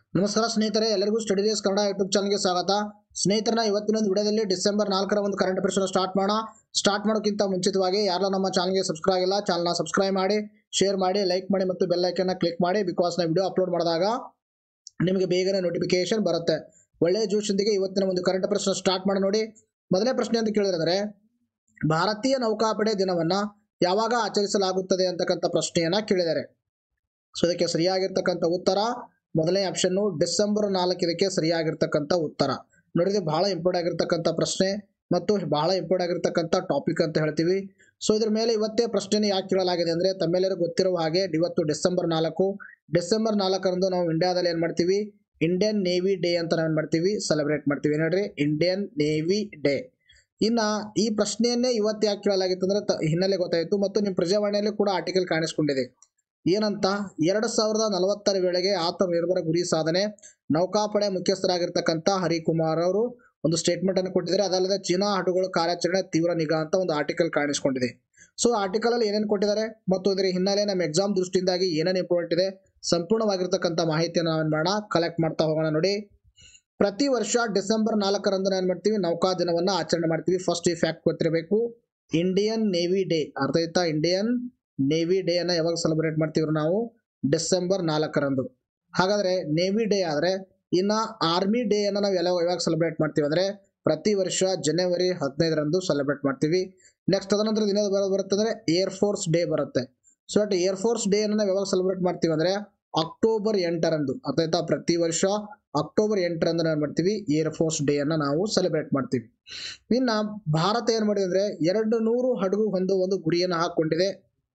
ನಮಸ್ಕಾರ ಸ್ನೇಹಿತರೆ ಎಲ್ಲರಿಗೂ ಸ್ಟಡಿ ಡೇಸ್ ಕನ್ನಡ ಯೂಟ್ಯೂಬ್ ಚಾನಲ್ಗೆ ಸ್ವಾಗತ ಸ್ನೇಹಿತರನ್ನ ಇವತ್ತಿನ ಒಂದು ವಿಡಿಯೋದಲ್ಲಿ ಡಿಸೆಂಬರ್ ನಾಲ್ಕರ ಒಂದು ಕರೆಂಟ್ ಅಫೇರ್ಸ್ ಸ್ಟಾರ್ಟ್ ಮಾಡೋಣ ಸ್ಟಾರ್ಟ್ ಮಾಡೋಕ್ಕಿಂತ ಮುಂಚಿತವಾಗಿ ಯಾರೆಲ್ಲ ನಮ್ಮ ಚಾನಲ್ಗೆ ಸಬ್ಸ್ಕ್ರೈಬ್ ಆಗಿಲ್ಲ ಚಾನಲ್ನ ಸಬ್ಸ್ಕ್ರೈಬ್ ಮಾಡಿ ಶೇರ್ ಮಾಡಿ ಲೈಕ್ ಮಾಡಿ ಮತ್ತು ಬೆಲ್ ಐಕನ್ನ ಕ್ಲಿಕ್ ಮಾಡಿ ಬಿಕಾಸ್ ನಾವು ವಿಡಿಯೋ ಅಪ್ಲೋಡ್ ಮಾಡಿದಾಗ ನಿಮಗೆ ಬೇಗನೆ ನೋಟಿಫಿಕೇಶನ್ ಬರುತ್ತೆ ಒಳ್ಳೆಯ ಜೋಶೊಂದಿಗೆ ಇವತ್ತಿನ ಒಂದು ಕರೆಂಟ್ ಅಫೇರ್ಸ್ ಸ್ಟಾರ್ಟ್ ಮಾಡಿ ನೋಡಿ ಮೊದಲನೇ ಪ್ರಶ್ನೆ ಅಂತ ಕೇಳಿದ್ರೆ ಭಾರತೀಯ ನೌಕಾಪಡೆ ದಿನವನ್ನ ಯಾವಾಗ ಆಚರಿಸಲಾಗುತ್ತದೆ ಅಂತಕ್ಕಂಥ ಪ್ರಶ್ನೆಯನ್ನ ಕೇಳಿದ್ದಾರೆ ಸೊ ಇದಕ್ಕೆ ಸರಿಯಾಗಿರ್ತಕ್ಕಂಥ ಉತ್ತರ ಮೊದಲನೇ ಆಪ್ಷನ್ನು ಡಿಸೆಂಬರ್ ನಾಲ್ಕು ಇದಕ್ಕೆ ಸರಿಯಾಗಿರ್ತಕ್ಕಂಥ ಉತ್ತರ ನೋಡಿದ್ರೆ ಬಹಳ ಇಂಪಾರ್ಟೆಂಟ್ ಆಗಿರ್ತಕ್ಕಂಥ ಪ್ರಶ್ನೆ ಮತ್ತು ಬಹಳ ಇಂಪಾರ್ಟೆಂಟ್ ಆಗಿರ್ತಕ್ಕಂಥ ಟಾಪಿಕ್ ಅಂತ ಹೇಳ್ತೀವಿ ಸೊ ಇದ್ರ ಮೇಲೆ ಇವತ್ತೇ ಪ್ರಶ್ನೆನ ಯಾಕೆ ಕೇಳಲಾಗಿದೆ ಅಂದರೆ ತಮ್ಮೆಲ್ಲರಿಗೂ ಗೊತ್ತಿರುವ ಹಾಗೆ ಇವತ್ತು ಡಿಸೆಂಬರ್ ನಾಲ್ಕು ಡಿಸೆಂಬರ್ ನಾಲ್ಕರಂದು ನಾವು ಇಂಡಿಯಾದಲ್ಲಿ ಏನು ಮಾಡ್ತೀವಿ ಇಂಡಿಯನ್ ನೇವಿ ಡೇ ಅಂತ ನಾವು ಏನು ಮಾಡ್ತೀವಿ ಸೆಲೆಬ್ರೇಟ್ ಮಾಡ್ತೀವಿ ನೋಡ್ರಿ ಇಂಡಿಯನ್ ನೇವಿ ಡೇ ಇನ್ನ ಈ ಪ್ರಶ್ನೆಯನ್ನೇ ಇವತ್ತು ಯಾಕೆ ಕೇಳಲಾಗಿತ್ತು ಅಂದ್ರೆ ತ- ಹಿನ್ನೆಲೆ ಗೊತ್ತಾಯಿತು ಮತ್ತು ನಿಮ್ಮ ಪ್ರಜಾವಾಣಿಯಲ್ಲಿ ಕೂಡ ಆರ್ಟಿಕಲ್ ಕಾಣಿಸ್ಕೊಂಡಿದೆ ಏನಂತ ಎರಡು ಸಾವಿರದ ನಲವತ್ತರ ವೇಳೆಗೆ ಆತ್ಮನಿರ್ಭರ ಗುರಿ ಸಾಧನೆ ನೌಕಾಪಡೆ ಮುಖ್ಯಸ್ಥರಾಗಿರ್ತಕ್ಕಂಥ ಹರಿಕುಮಾರ್ ಅವರು ಒಂದು ಸ್ಟೇಟ್ಮೆಂಟ್ ಅನ್ನು ಕೊಟ್ಟಿದ್ದಾರೆ ಅದಲ್ಲದೆ ಚೀನಾ ಹಡಗುಗಳ ಕಾರ್ಯಾಚರಣೆ ತೀವ್ರ ನಿಗಾ ಅಂತ ಒಂದು ಆರ್ಟಿಕಲ್ ಕಾಣಿಸ್ಕೊಂಡಿದೆ ಸೊ ಆರ್ಟಿಕಲ್ ಅಲ್ಲಿ ಏನೇನು ಕೊಟ್ಟಿದ್ದಾರೆ ಮತ್ತು ಇದರ ಹಿನ್ನೆಲೆ ನಮ್ಮ ಎಕ್ಸಾಮ್ ದೃಷ್ಟಿಯಿಂದಾಗಿ ಏನೇನು ಇಂಪಾರ್ಟೆಂಟ್ ಇದೆ ಸಂಪೂರ್ಣವಾಗಿರ್ತಕ್ಕಂಥ ಮಾಹಿತಿಯನ್ನು ನಾವು ಮಾಡೋಣ ಕಲೆಕ್ಟ್ ಮಾಡ್ತಾ ಹೋಗೋಣ ನೋಡಿ ಪ್ರತಿ ವರ್ಷ ಡಿಸೆಂಬರ್ ನಾಲ್ಕರಂದು ನಾವು ಏನು ಮಾಡ್ತೀವಿ ನೌಕಾ ದಿನವನ್ನ ಆಚರಣೆ ಮಾಡ್ತೀವಿ ಫಸ್ಟ್ ಈ ಫ್ಯಾಕ್ಟ್ ಗೊತ್ತಿರಬೇಕು ಇಂಡಿಯನ್ ನೇವಿ ಡೇ ಅರ್ಥ ಆಯ್ತಾ ಇಂಡಿಯನ್ ನೇವಿ ಡೇ ಅನ್ನ ಯಾವಾಗ ಸೆಲೆಬ್ರೇಟ್ ಮಾಡ್ತೀವಿ ನಾವು ಡಿಸೆಂಬರ್ ನಾಲ್ಕರಂದು ಹಾಗಾದ್ರೆ ನೇವಿ ಡೇ ಆದ್ರೆ ಇನ್ನ ಆರ್ಮಿ ಡೇ ಅನ್ನ ನಾವು ಎಲ್ಲ ಯಾವಾಗ ಸೆಲೆಬ್ರೇಟ್ ಮಾಡ್ತೀವಿ ಅಂದ್ರೆ ಪ್ರತಿ ವರ್ಷ ಜನವರಿ ಹದಿನೈದರಂದು ಸೆಲೆಬ್ರೇಟ್ ಮಾಡ್ತೀವಿ ನೆಕ್ಸ್ಟ್ ತದನಂತರ ದಿನ ಬರೋದು ಬರುತ್ತೆ ಅಂದ್ರೆ ಏರ್ ಫೋರ್ಸ್ ಡೇ ಬರುತ್ತೆ so at air force day ಅನ್ನ ನಾವು ಯಾವಾಗ ಸೆಲೆಬ್ರೇಟ್ ಮಾಡ್ತೀವಿ ಅಂದ್ರೆ ಅಕ್ಟೋಬರ್ ಎಂಟರಂದು ಅರ್ಥ ಆಯ್ತಾ ಪ್ರತಿ ವರ್ಷ ಅಕ್ಟೋಬರ್ ಎಂಟರಂದು ನಾವು ಏನ್ ಮಾಡ್ತೀವಿ ಏರ್ ಫೋರ್ಸ್ ಡೇ ಅನ್ನ ನಾವು ಸೆಲೆಬ್ರೇಟ್ ಮಾಡ್ತೀವಿ ಇನ್ನ ಭಾರತ ಏನ್ ಮಾಡಿದೆ ಅಂದ್ರೆ ಎರಡು ನೂರು ಹಡಗು ಹೊಂದುವ ಒಂದು ಗುರಿಯನ್ನು ಹಾಕೊಂಡಿದೆ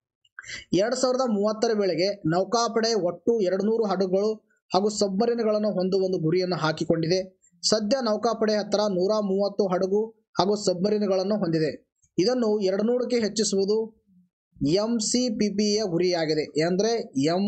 ಎರಡ್ ಸಾವಿರದ ಮೂವತ್ತರ ವೇಳೆಗೆ ನೌಕಾಪಡೆ ಒಟ್ಟು ಎರಡು ನೂರು ಹಡಗುಗಳು ಹಾಗೂ ಸಬ್ಮರೀನ್ಗಳನ್ನು ಹೊಂದುವ ಒಂದು ಗುರಿಯನ್ನು ಹಾಕಿಕೊಂಡಿದೆ ಸದ್ಯ ನೌಕಾಪಡೆ ಹತ್ತಿರ ನೂರ ಮೂವತ್ತು ಹಡಗು ಹಾಗೂ ಸಬ್ಮರೀನ್ಗಳನ್ನು ಹೊಂದಿದೆ ಇದನ್ನು ಎರಡು ನೂರಕ್ಕೆ ಹೆಚ್ಚಿಸುವುದು ಎಂ ಸಿ ಪಿ ಪಿಯ ಗುರಿಯಾಗಿದೆ ಅಂದ್ರೆ ಎಂ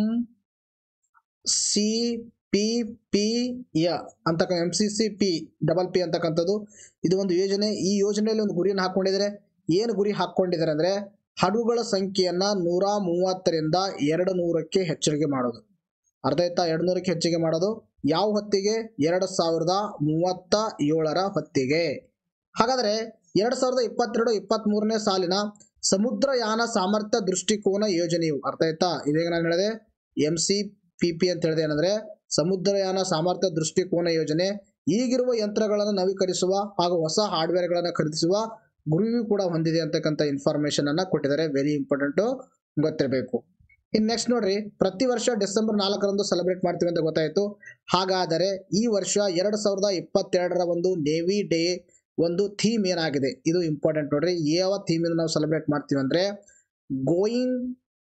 ಸಿ ಪಿ ಪಿ ಯ ಅಂತಕ್ಕ M C C P double P ಅಂತಕ್ಕಂಥದ್ದು ಇದು ಒಂದು ಯೋಜನೆ ಈ ಯೋಜನೆಯಲ್ಲಿ ಒಂದು ಗುರಿಯನ್ನು ಹಾಕೊಂಡಿದ್ದಾರೆ ಏನು ಗುರಿ ಹಾಕೊಂಡಿದ್ದಾರೆ ಅಂದ್ರೆ ಹಡಗುಗಳ ಸಂಖ್ಯೆಯನ್ನ ನೂರ ಮೂವತ್ತರಿಂದ ಎರಡು ನೂರಕ್ಕೆ ಹೆಚ್ಚಿಗೆ ಮಾಡೋದು ಅರ್ಥ ಆಯ್ತಾ ಎರಡು ನೂರಕ್ಕೆ ಹೆಚ್ಚಿಗೆ ಮಾಡೋದು ಯಾವ ಹೊತ್ತಿಗೆ ಎರಡು ಸಾವಿರದ ಮೂವತ್ತ ಏಳರ ಹೊತ್ತಿಗೆ ಹಾಗಾದ್ರೆ ಎರಡು ಸಾವಿರದ ಇಪ್ಪತ್ತೆರಡು ಇಪ್ಪತ್ತ್ ಮೂರನೇ ಸಾಲಿನ ಸಮುದ್ರಯಾನ ಸಾಮರ್ಥ್ಯ ದೃಷ್ಟಿಕೋನ ಯೋಜನೆಯು ಅರ್ಥ ಆಯ್ತಾ ಇದೇಗ ನಾನು ಹೇಳಿದೆ ಎಂ ಸಿ ಪಿ ಪಿ ಅಂತ ಹೇಳಿದೆ ಏನಂದ್ರೆ ಸಮುದ್ರಯಾನ ಸಾಮರ್ಥ್ಯ ದೃಷ್ಟಿಕೋನ ಯೋಜನೆ ಈಗಿರುವ ಯಂತ್ರಗಳನ್ನು ನವೀಕರಿಸುವ ಹಾಗೂ ಹೊಸ ಹಾರ್ಡ್ವೇರ್ಗಳನ್ನು ಖರೀದಿಸುವ ಗುರಿಯೂ ಕೂಡ ಹೊಂದಿದೆ ಅಂತಕ್ಕಂಥ ಇನ್ಫಾರ್ಮೇಶನ್ ಅನ್ನ ಕೊಟ್ಟಿದ್ದಾರೆ ವೆರಿ ಇಂಪಾರ್ಟೆಂಟ್ ಗೊತ್ತಿರಬೇಕು ಇನ್ನು ನೆಕ್ಸ್ಟ್ ನೋಡ್ರಿ ಪ್ರತಿ ವರ್ಷ ಡಿಸೆಂಬರ್ ನಾಲ್ಕರಂದು ಸೆಲೆಬ್ರೇಟ್ ಮಾಡ್ತೀವಿ ಅಂತ ಗೊತ್ತಾಯಿತು ಹಾಗಾದರೆ ಈ ವರ್ಷ ಎರಡು ಸಾವಿರದ ಇಪ್ಪತ್ತೆರಡರ ಒಂದು ನೇವಿ ಡೇ ಒಂದು ಥೀಮ್ ಏನಾಗಿದೆ ಇದು ಇಂಪಾರ್ಟೆಂಟ್ ನೋಡ್ರಿ ಯಾವ ಥೀಮ್ ನಾವು ಸೆಲೆಬ್ರೇಟ್ ಮಾಡ್ತೀವಿ ಅಂದ್ರೆ going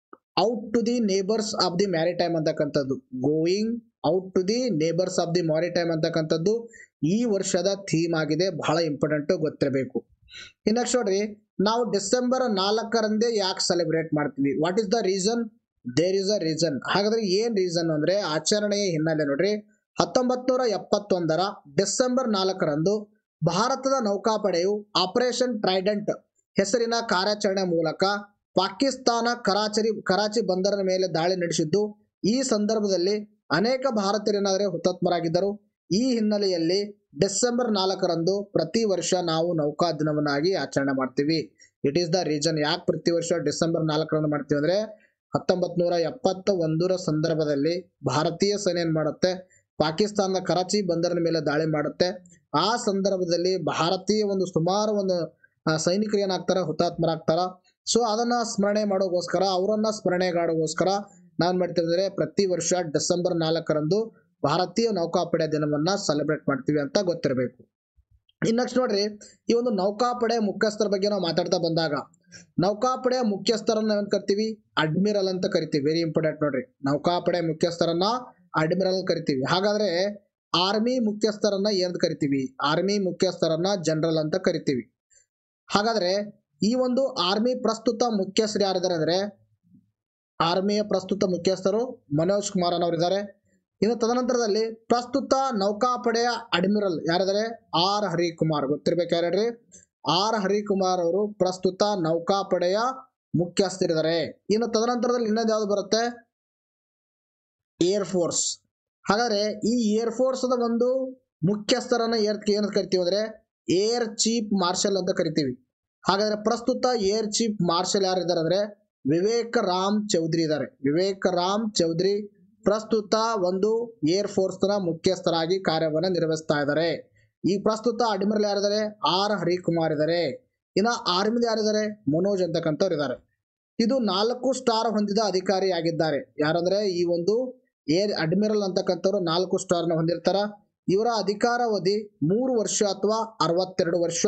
out to the neighbours of the maritime ಅಂತಕ್ಕಂಥದ್ದು going out to the neighbours of the maritime ಅಂತಕ್ಕಂಥದ್ದು ಈ ವರ್ಷದ ಥೀಮ್ ಆಗಿದೆ ಬಹಳ ಇಂಪಾರ್ಟೆಂಟ್ ಗೊತ್ತಿರಬೇಕು ಇನ್ನು ನೆಕ್ಸ್ಟ್ ನೋಡ್ರಿ ನಾವು ಡಿಸೆಂಬರ್ ನಾಲ್ಕರಂದೇ ಯಾಕೆ ಸೆಲೆಬ್ರೇಟ್ ಮಾಡ್ತೀವಿ what is the reason there is a reason ಹಾಗಾದ್ರೆ ಏನ್ ರೀಸನ್ ಅಂದ್ರೆ ಆಚರಣೆಯ ಹಿನ್ನೆಲೆ ನೋಡ್ರಿ ಹತ್ತೊಂಬತ್ ನೂರ ಎಪ್ಪತ್ತೊಂದರ ಡಿಸೆಂಬರ್ ನಾಲ್ಕರಂದು ಭಾರತದ ನೌಕಾಪಡೆಯು ಆಪರೇಷನ್ ಟ್ರೈಡೆಂಟ್ ಹೆಸರಿನ ಕಾರ್ಯಾಚರಣೆ ಮೂಲಕ ಪಾಕಿಸ್ತಾನ ಕರಾಚರಿ ಕರಾಚಿ ಬಂದರಿನ ಮೇಲೆ ದಾಳಿ ನಡೆಸಿದ್ದು ಈ ಸಂದರ್ಭದಲ್ಲಿ ಅನೇಕ ಭಾರತೀಯರೇನಾದರೆ ಹುತಾತ್ಮರಾಗಿದ್ದರು ಈ ಹಿನ್ನೆಲೆಯಲ್ಲಿ ಡಿಸೆಂಬರ್ ನಾಲ್ಕರಂದು ಪ್ರತಿ ವರ್ಷ ನಾವು ನೌಕಾ ದಿನವನ್ನಾಗಿ ಆಚರಣೆ ಮಾಡ್ತೀವಿ ಇಟ್ ಈಸ್ ದ ರೀಸನ್ ಯಾಕೆ ಪ್ರತಿ ವರ್ಷ ಡಿಸೆಂಬರ್ ನಾಲ್ಕರಂದು ಮಾಡ್ತೀವಿ ಅಂದ್ರೆ ಹತ್ತೊಂಬತ್ ನೂರ ಎಪ್ಪತ್ತ ಒಂದರ ಸಂದರ್ಭದಲ್ಲಿ ಭಾರತೀಯ ಸೇನೆ ಏನ್ ಮಾಡುತ್ತೆ ಪಾಕಿಸ್ತಾನದ ಕರಾಚಿ ಬಂದರಿನ ಮೇಲೆ ದಾಳಿ ಮಾಡುತ್ತೆ ಆ ಸಂದರ್ಭದಲ್ಲಿ ಭಾರತೀಯ ಒಂದು ಸುಮಾರು ಒಂದು ಆ, ಸೈನಿಕರು ಏನಾಗ್ತಾರ ಹುತಾತ್ಮರಾಗ್ತಾರ ಸೊ ಅದನ್ನ ಸ್ಮರಣೆ ಮಾಡೋಗೋಸ್ಕರ ಅವರನ್ನ ಸ್ಮರಣೆಗಾಡೋಗೋಸ್ಕರ ನಾನ್ ಮಾಡ್ತೀವಿ ಅಂದ್ರೆ ಪ್ರತಿ ವರ್ಷ ಡಿಸೆಂಬರ್ ನಾಲ್ಕರಂದು ಭಾರತೀಯ ನೌಕಾಪಡೆ ದಿನವನ್ನ ಸೆಲೆಬ್ರೇಟ್ ಮಾಡ್ತೀವಿ ಅಂತ ಗೊತ್ತಿರಬೇಕು ಇನ್ನು ನೆಕ್ಸ್ಟ್ ನೋಡ್ರಿ ಈ ಒಂದು ನೌಕಾಪಡೆ ಮುಖ್ಯಸ್ಥರ ಬಗ್ಗೆ ನಾವು ಮಾತಾಡ್ತಾ ಬಂದಾಗ ನೌಕಾಪಡೆ ಮುಖ್ಯಸ್ಥರನ್ನ ಏನ್ ಕರಿತೀವಿ ಅಡ್ಮಿರಲ್ ಅಂತ ಕರಿತೀವಿ ವೆರಿ ಇಂಪಾರ್ಟೆಂಟ್ ನೋಡ್ರಿ ನೌಕಾಪಡೆ ಮುಖ್ಯಸ್ಥರನ್ನ ಅಡ್ಮಿರಲ್ ಕರಿತೀವಿ ಹಾಗಾದ್ರೆ ಆರ್ಮಿ ಮುಖ್ಯಸ್ಥರನ್ನ ಏನ್ ಕರಿತೀವಿ ಆರ್ಮಿ ಮುಖ್ಯಸ್ಥರನ್ನ ಜನರಲ್ ಅಂತ ಕರಿತೀವಿ ಹಾಗಾದ್ರೆ ಈ ಒಂದು ಆರ್ಮಿ ಪ್ರಸ್ತುತ ಮುಖ್ಯಸ್ಥರು ಯಾರಿದ್ದಾರೆ ಅಂದ್ರೆ ಆರ್ಮಿಯ ಪ್ರಸ್ತುತ ಮುಖ್ಯಸ್ಥರು ಮನೋಜ್ ಕುಮಾರ್ ಅನ್ನೋರಿದ್ದಾರೆ ಇನ್ನು ತದನಂತರದಲ್ಲಿ ಪ್ರಸ್ತುತ ನೌಕಾಪಡೆಯ ಅಡ್ಮಿರಲ್ ಯಾರಿದ್ದಾರೆ ಆರ್ ಹರಿಕುಮಾರ್ ಗೊತ್ತಿರ್ಬೇಕು ಯಾರ್ಯಾರ್ರಿ ಆರ್ ಹರಿಕುಮಾರ್ ಅವರು ಪ್ರಸ್ತುತ ನೌಕಾಪಡೆಯ ಮುಖ್ಯಸ್ಥರಿದ್ದಾರೆ ಇನ್ನು ತದನಂತರದಲ್ಲಿ ಇನ್ನೊಂದು ಯಾವ್ದು ಬರುತ್ತೆ ಏರ್ ಫೋರ್ಸ್ ಹಾಗಾದ್ರೆ ಈ ಏರ್ ಫೋರ್ಸ್ದ ಒಂದು ಮುಖ್ಯಸ್ಥರನ್ನ ಏರ್ ಏನಂತ ಕರಿತೀವಿ ಅಂದ್ರೆ ಏರ್ ಚೀಫ್ ಮಾರ್ಷಲ್ ಅಂತ ಕರಿತೀವಿ ಹಾಗಾದ್ರೆ ಪ್ರಸ್ತುತ ಏರ್ ಚೀಫ್ ಮಾರ್ಷಲ್ ಯಾರಿದ್ದಾರೆ ಅಂದ್ರೆ ವಿವೇಕ್ ರಾಮ್ ಚೌಧರಿ ಇದ್ದಾರೆ ವಿವೇಕ್ ರಾಮ್ ಚೌಧರಿ ಪ್ರಸ್ತುತ ಒಂದು ಏರ್ ಫೋರ್ಸ್ ನ ಮುಖ್ಯಸ್ಥರಾಗಿ ಕಾರ್ಯವನ್ನು ನಿರ್ವಹಿಸ್ತಾ ಇದ್ದಾರೆ ಈ ಪ್ರಸ್ತುತ ಅಡ್ಮಿರಲ್ ಯಾರಿದ್ದಾರೆ ಆರ್ ಹರಿಕುಮಾರ್ ಇದ್ದಾರೆ ಇನ್ನ ಆರ್ಮಿದ ಯಾರಿದ್ದಾರೆ ಮನೋಜ್ ಅಂತಕ್ಕಂಥವ್ರು ಇದ್ದಾರೆ ಇದು ನಾಲ್ಕು ಸ್ಟಾರ್ ಹೊಂದಿದ ಅಧಿಕಾರಿಯಾಗಿದ್ದಾರೆ ಯಾರಂದ್ರೆ ಈ ಒಂದು ಏರ್ ಅಡ್ಮಿರಲ್ ಅಂತಕ್ಕಂಥವ್ರು ನಾಲ್ಕು ಸ್ಟಾರ್ನ ಹೊಂದಿರ್ತಾರ ಇವರ ಅಧಿಕಾರಾವಧಿ ಮೂರು ವರ್ಷ ಅಥವಾ ಅರವತ್ತೆರಡು ವರ್ಷ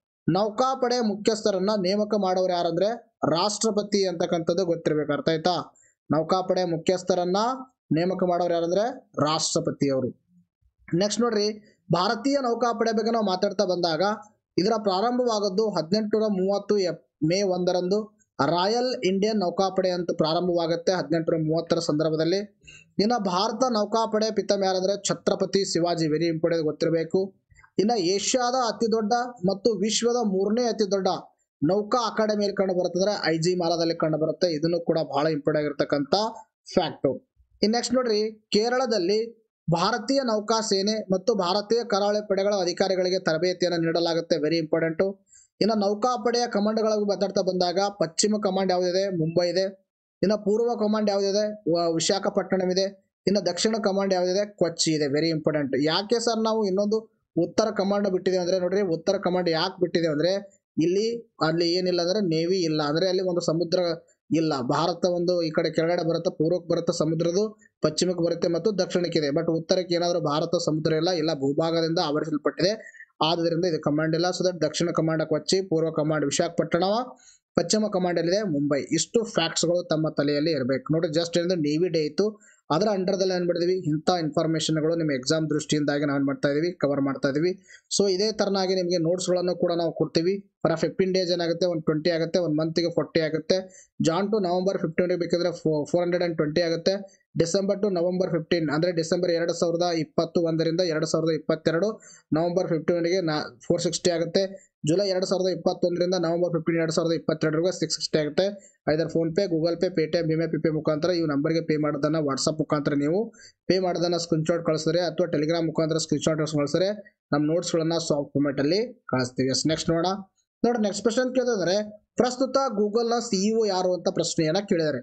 ನೌಕಾಪಡೆ ಮುಖ್ಯಸ್ಥರನ್ನ ನೇಮಕ ಮಾಡೋರು ಯಾರಂದ್ರೆ ರಾಷ್ಟ್ರಪತಿ ಅಂತಕ್ಕಂಥದ್ದು ಗೊತ್ತಿರ್ಬೇಕು ಅರ್ಥ ಆಯ್ತಾ ನೌಕಾಪಡೆ ಮುಖ್ಯಸ್ಥರನ್ನ ನೇಮಕ ಮಾಡೋರು ಯಾರಂದ್ರೆ ರಾಷ್ಟ್ರಪತಿ ಅವರು ನೆಕ್ಸ್ಟ್ ನೋಡ್ರಿ ಭಾರತೀಯ ನೌಕಾಪಡೆ ಬಗ್ಗೆ ನಾವು ಮಾತಾಡ್ತಾ ಬಂದಾಗ ಇದರ ಪ್ರಾರಂಭವಾಗದ್ದು ಹದಿನೆಂಟುನೂರ ಮೂವತ್ತು ಎಪ್ ಮೇ ಒಂದರಂದು ರಾಯಲ್ ಇಂಡಿಯನ್ ನೌಕಾಪಡೆ ಅಂತ ಪ್ರಾರಂಭವಾಗುತ್ತೆ ಹದಿನೆಂಟುನೂರ ಮೂವತ್ತರ ಸಂದರ್ಭದಲ್ಲಿ ಇನ್ನು ಭಾರತ ನೌಕಾಪಡೆ ಪಿತಾಮಹ ಯಾರಂದ್ರೆ ಛತ್ರಪತಿ ಶಿವಾಜಿ ವೆರಿ ಇಂಪಾರ್ಟೆಂಟ್ ಗೊತ್ತಿರಬೇಕು ಇನ್ನು ಏಷ್ಯಾದ ಅತಿ ದೊಡ್ಡ ಮತ್ತು ವಿಶ್ವದ ಮೂರನೇ ಅತಿ ದೊಡ್ಡ ನೌಕಾ ಅಕಾಡೆಮಿಯಲ್ಲಿ ಕಂಡು ಬರುತ್ತೆ ಅಂದ್ರೆ ಐ ಜಿ ಮಾಲಾದಲ್ಲಿ ಕಂಡು ಬರುತ್ತೆ ಇದನ್ನು ಕೂಡ ಬಹಳ ಇಂಪಾರ್ಟೆಂಟ್ ಆಗಿರ್ತಕ್ಕಂಥ ಫ್ಯಾಕ್ಟು ಇನ್ನು ನೆಕ್ಸ್ಟ್ ನೋಡ್ರಿ ಕೇರಳದಲ್ಲಿ ಭಾರತೀಯ ನೌಕಾ ಸೇನೆ ಮತ್ತು ಭಾರತೀಯ ಕರಾವಳಿ ಪಡೆಗಳ ಅಧಿಕಾರಿಗಳಿಗೆ ತರಬೇತಿಯನ್ನು ನೀಡಲಾಗುತ್ತೆ ವೆರಿ ಇಂಪಾರ್ಟೆಂಟು ಇನ್ನು ನೌಕಾಪಡೆಯ ಕಮಾಂಡ್ಗಳ ಮಾತಾಡ್ತಾ ಬಂದಾಗ ಪಶ್ಚಿಮ ಕಮಾಂಡ್ ಯಾವುದಿದೆ ಮುಂಬೈ ಇದೆ ಇನ್ನು ಪೂರ್ವ ಕಮಾಂಡ್ ಯಾವುದಿದೆ ವ- ವಿಶಾಖಪಟ್ಟಣಂ ಇದೆ ಇನ್ನು ದಕ್ಷಿಣ ಕಮಾಂಡ್ ಯಾವುದಿದೆ ಕೊಚ್ಚಿ ಇದೆ ವೆರಿ ಇಂಪಾರ್ಟೆಂಟ್ ಯಾಕೆ ಸರ್ ನಾವು ಇನ್ನೊಂದು ಉತ್ತರ ಕಮಾಂಡ್ ಬಿಟ್ಟಿದ್ದೇವೆ ಅಂದ್ರೆ ನೋಡ್ರಿ ಉತ್ತರ ಕಮಾಂಡ್ ಯಾಕೆ ಬಿಟ್ಟಿದ್ದೇವೆ ಅಂದ್ರೆ ಇಲ್ಲಿ ಅಲ್ಲಿ ಏನಿಲ್ಲ ಅಂದ್ರೆ ನೇವಿ ಇಲ್ಲ ಅಂದ್ರೆ ಅಲ್ಲಿ ಒಂದು ಸಮುದ್ರ ಇಲ್ಲ ಭಾರತ ಒಂದು ಈ ಕಡೆ ಕೆಳಗಡೆ ಬರುತ್ತೆ ಪೂರ್ವಕ್ಕೆ ಬರುತ್ತೆ ಸಮುದ್ರದು ಪಶ್ಚಿಮಕ್ಕೆ ಬರುತ್ತೆ ಮತ್ತು ದಕ್ಷಿಣಕ್ಕೆ ಇದೆ ಬಟ್ ಉತ್ತರಕ್ಕೆ ಏನಾದರೂ ಭಾರತ ಸಮುದ್ರ ಇಲ್ಲ ಇಲ್ಲ ಭೂಭಾಗದಿಂದ ಆವರಿಸಲ್ಪಟ್ಟಿದೆ ಆದ್ದರಿಂದ ಇದು ಕಮಾಂಡ್ ಇಲ್ಲ ಸೊ ದಟ್ ದಕ್ಷಿಣ ಕಮಾಂಡ್ ಕೊಚ್ಚಿ ಪೂರ್ವ ಕಮಾಂಡ್ ವಿಶಾಖಪಟ್ಟಣ ಪಶ್ಚಿಮ ಕಮಾಂಡ್ ಎಲ್ಲಿದೆ ಮುಂಬೈ ಇಷ್ಟು ಫ್ಯಾಕ್ಟ್ಸ್ಗಳು ತಮ್ಮ ತಲೆಯಲ್ಲಿ ಇರಬೇಕು ನೋಡಿ ಜಸ್ಟ್ ಏನಂದ್ರೆ ನೇವಿ ಡೇ ಇತ್ತು ಅದರ ಅಂಡರ್ದಲ್ಲಿ ಏನ್ ಮಾಡಿದ್ವಿ ಇಂಥ ಇನ್ಫಾರ್ಮೇಷನ್ಗಳು ನಿಮ್ಮ ಎಕ್ಸಾಮ್ ದೃಷ್ಟಿಯಿಂದಾಗಿ ನಾವು ಏನ್ ಮಾಡ್ತಾ ಇದೀವಿ ಕವರ್ ಮಾಡ್ತಾ ಇದೀವಿ ಸೊ ಇದೇ ತರನಾಗಿ ನಿಮಗೆ ನೋಟ್ಸ್ಗಳನ್ನು ಕೂಡ ನಾವು ಕೊಡ್ತೀವಿ ಫಾರ್ ಫಿಫ್ಟೀನ್ ಡೇಸ್ ಏನಾಗುತ್ತೆ ಒಂದು ಟ್ವೆಂಟಿ ಆಗುತ್ತೆ ಒಂದು ಮಂತಿಗೆ ಫೋರ್ಟಿ ಆಗುತ್ತೆ ಜಾನ್ ಟು ನವಂಬರ್ ಫಿಫ್ಟೀನ್ಗೆ ಬೇಕಿದ್ರೆ ಫೋರ್ ಹಂಡ್ರೆಡ್ ಆ್ಯಂಡ್ ಟ್ವೆಂಟಿ ಆಗುತ್ತೆ ಡಿಸೆಂಬರ್ ಟು ನವಂಬರ್ ಫಿಫ್ಟೀನ್ ಅಂದರೆ ಡಿಸೆಂಬರ್ ಎರಡು ಸಾವಿರದ ಇಪ್ಪತ್ತು ಒಂದರಿಂದ ಎರಡು ಸಾವಿರದ ಇಪ್ಪತ್ತೆರಡು ನವಂಬರ್ ಫಿಫ್ಟೀನ್ಗೆ ನಾ ಫೋರ್ ಸಿಕ್ಸ್ಟಿ ಆಗುತ್ತೆ ಜುಲೈ ಎರಡು ಸಾವಿರದ ಇಪ್ಪತ್ತೊಂದರಿಂದ ನವಂಬರ್ ಫಿಫ್ಟೀನ್ ಎರಡು ಸಾವಿರದ ಇಪ್ಪತ್ತೆರಡರಿಗೆ ಸಿಕ್ಸ್ ಸಿಕ್ಸ್ಟಿ ಆಗುತ್ತೆ either PhonePe Google Pay Paytm ಭೀಮೆ ಪಿ ಪೇ ಮುಖಾಂತರ ಈ ನಂಬರ್ಗೆ ಪೇ ಮಾಡೋದನ್ನ ವಾಟ್ಸಪ್ ಮುಖಾಂತರ ನೀವು ಪೇ ಮಾಡೋದನ್ನ ಸ್ಕ್ರೀನ್ಶಾಟ್ ಕಳಿಸಿದ್ರೆ ಅಥವಾ ಟೆಲಿಗ್ರಾಮ್ ಮುಖಾಂತರ ಸ್ಕ್ರೀನ್ಶಾಟ್ ಕಳಿಸಿದ್ರೆ ನಮ್ಮ ನೋಟ್ಸ್ಗಳನ್ನ ಸಾಫ್ಟ್ ಫಾರ್ಮೆಟಲ್ಲಿ ಕಳಿಸ್ತೀವಿ ಎಸ್ ನೆಕ್ಸ್ಟ್ ನೋಡೋಣ ನೋಡಿ ನೆಕ್ಸ್ಟ್ ಕ್ವಶನ್ ಕೇಳಿದ್ರೆ ಪ್ರಸ್ತುತ ಗೂಗಲ್ನ ಸಿಇಒ ಯಾರು ಅಂತ ಪ್ರಶ್ನೆಯನ್ನ ಕೇಳಿದ್ದಾರೆ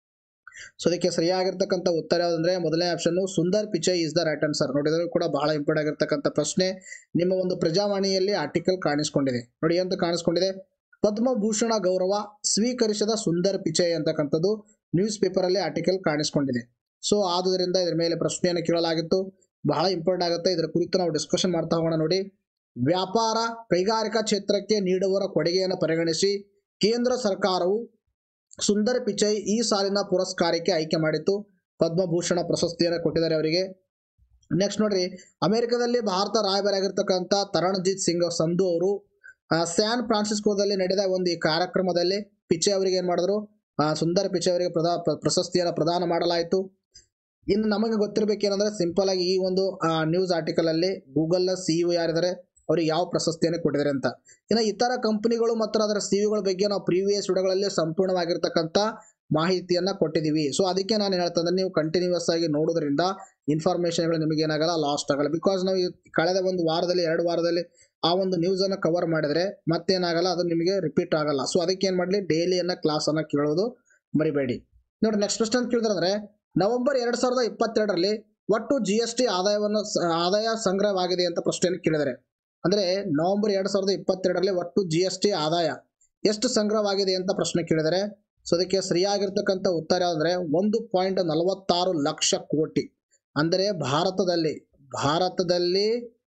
ಸೊ ಅದಕ್ಕೆ ಸರಿಯಾಗಿರ್ತಕ್ಕಂಥ ಉತ್ತರ ಯಾವುದಂದ್ರೆ ಮೊದಲನೇ option Sundar Pichai is the right answer ನೋಡಿದ್ರೆ ಕೂಡ ಬಹಳ ಇಂಪಾರ್ಟೆಂಟ್ ಆಗಿರ್ತಕ್ಕಂಥ ಪ್ರಶ್ನೆ ನಿಮ್ಮ ಒಂದು ಪ್ರಜಾವಾಣಿಯಲ್ಲಿ ಆರ್ಟಿಕಲ್ ಕಾಣಿಸ್ಕೊಂಡಿದೆ ನೋಡಿ ಅಂತ ಕಾಣಿಸ್ಕೊಂಡಿದೆ ಪದ್ಮಭೂಷಣ ಗೌರವ ಸ್ವೀಕರಿಸಿದ ಸುಂದರ್ ಪಿಚೈ ಅಂತಕ್ಕಂಥದ್ದು ನ್ಯೂಸ್ ಪೇಪರ್ ಅಲ್ಲಿ ಆರ್ಟಿಕಲ್ ಕಾಣಿಸ್ಕೊಂಡಿದೆ ಸೊ ಆದುದರಿಂದ ಇದರ ಮೇಲೆ ಪ್ರಶ್ನೆಯನ್ನು ಕೇಳಲಾಗಿತ್ತು ಬಹಳ ಇಂಪಾರ್ಟೆಂಟ್ ಆಗುತ್ತೆ ಇದರ ಕುರಿತು ನಾವು ಡಿಸ್ಕಷನ್ ಮಾಡ್ತಾ ಹೋಗೋಣ ನೋಡಿ ವ್ಯಾಪಾರ ಕೈಗಾರಿಕಾ ಕ್ಷೇತ್ರಕ್ಕೆ ನೀಡುವ ಕೊಡುಗೆಯನ್ನು ಪರಿಗಣಿಸಿ ಕೇಂದ್ರ ಸರ್ಕಾರವು ಸುಂದರ್ ಪಿಚೈ ಈ ಸಾಲಿನ ಪುರಸ್ಕಾರಕ್ಕೆ ಆಯ್ಕೆ ಮಾಡಿತ್ತು ಪದ್ಮಭೂಷಣ ಪ್ರಶಸ್ತಿಯನ್ನು ಕೊಟ್ಟಿದ್ದಾರೆ ಅವರಿಗೆ ನೆಕ್ಸ್ಟ್ ನೋಡ್ರಿ ಅಮೆರಿಕದಲ್ಲಿ ಭಾರತ ರಾಯಭಾರಿಯಾಗಿರ್ತಕ್ಕಂಥ ತರಣಜಿತ್ ಸಿಂಗ್ ಸಂಧು ಅವರು ಆ, ಸ್ಯಾನ್ ಫ್ರಾನ್ಸಿಸ್ಕೋದಲ್ಲಿ ನಡೆದ ಒಂದು ಈ ಕಾರ್ಯಕ್ರಮದಲ್ಲಿ ಪಿಚೆ ಅವರಿಗೆ ಏನ್ ಮಾಡಿದ್ರು ಆ, ಸುಂದರ್ ಪಿಚೆ ಅವರಿಗೆ ಪ್ರದಾ ಪ್ರ- ಪ್ರಶಸ್ತಿಯನ್ನು ಪ್ರದಾನ ಮಾಡಲಾಯಿತು ಇನ್ನು ನಮಗೆ ಗೊತ್ತಿರಬೇಕೇನಂದ್ರೆ ಸಿಂಪಲ್ ಆಗಿ ಈ ಒಂದು ನ್ಯೂಸ್ ಆರ್ಟಿಕಲ್ ಅಲ್ಲಿ ಗೂಗಲ್ನ ಸಿಇಒ ಯಾರಿದ್ದಾರೆ ಅವ್ರಿಗೆ ಯಾವ ಪ್ರಶಸ್ತಿಯನ್ನು ಕೊಟ್ಟಿದ್ದಾರೆ ಅಂತ ಇನ್ನು ಇತರ ಕಂಪನಿಗಳು ಮತ್ತು ಅದರ ಸಿಇಒಗಳ ಬಗ್ಗೆ ನಾವು ಪ್ರೀವಿಯಸ್ ವಿಡಿಯೋಗಳಲ್ಲಿ ಸಂಪೂರ್ಣವಾಗಿರ್ತಕ್ಕಂಥ ಮಾಹಿತಿಯನ್ನ ಕೊಟ್ಟಿದ್ದೀವಿ ಸೊ ಅದಕ್ಕೆ ನಾನು ಹೇಳ್ತಾ ಇದ್ದೀನಿ ನೀವು ಕಂಟಿನ್ಯೂಸ್ ಆಗಿ ನೋಡೋದ್ರಿಂದ ಇನ್ಫಾರ್ಮೇಶನ್ಗಳು ನಿಮಗೆ ಏನಾಗಲ್ಲ ಲಾಸ್ಟ್ ಆಗಲ್ಲ ಬಿಕಾಸ್ ನಾವು ಈ ಕಳೆದ ಒಂದು ವಾರದಲ್ಲಿ ಎರಡು ವಾರದಲ್ಲಿ ಆ ಒಂದು ನ್ಯೂಸ್ ಅನ್ನ ಕವರ್ ಮಾಡಿದ್ರೆ ಮತ್ತೇನಾಗಲ್ಲ ಅದು ನಿಮಗೆ ರಿಪೀಟ್ ಆಗಲ್ಲ ಸೊ ಅದಕ್ಕೆ ಏನ್ ಮಾಡಲಿ ಡೈಲಿಯನ್ನ ಕ್ಲಾಸ್ ಅನ್ನ ಕೇಳೋದು ಮರಿಬೇಡಿ ನೋಡಿ ನೆಕ್ಸ್ಟ್ ಕ್ವಶನ್ ಕೇಳಿದ್ರೆ ನವೆಂಬರ್ ಎರಡ್ ಸಾವಿರದ ಇಪ್ಪತ್ತೆರಡರಲ್ಲಿ ಒಟ್ಟು ಜಿ ಎಸ್ ಟಿ ಆದಾಯವನ್ನು ಸ- ಆದಾಯ ಸಂಗ್ರಹವಾಗಿದೆ ಅಂತ ಪ್ರಶ್ನೆಯನ್ನು ಕೇಳಿದರೆ ಅಂದ್ರೆ ನವೆಂಬರ್ ಎರಡ್ ಸಾವಿರದ ಇಪ್ಪತ್ತೆರಡರಲ್ಲಿ ಒಟ್ಟು ಜಿ ಎಸ್ ಟಿ ಆದಾಯ ಎಷ್ಟು ಸಂಗ್ರಹವಾಗಿದೆ ಅಂತ ಪ್ರಶ್ನೆ ಕೇಳಿದರೆ ಸೊ ಅದಕ್ಕೆ ಸರಿಯಾಗಿರ್ತಕ್ಕಂಥ ಉತ್ತರ ಅಂದ್ರೆ ಒಂದು ಪಾಯಿಂಟ್ ನಲವತ್ತಾರು ಲಕ್ಷ ಕೋಟಿ ಅಂದರೆ ಭಾರತದಲ್ಲಿ ಭಾರತದಲ್ಲಿ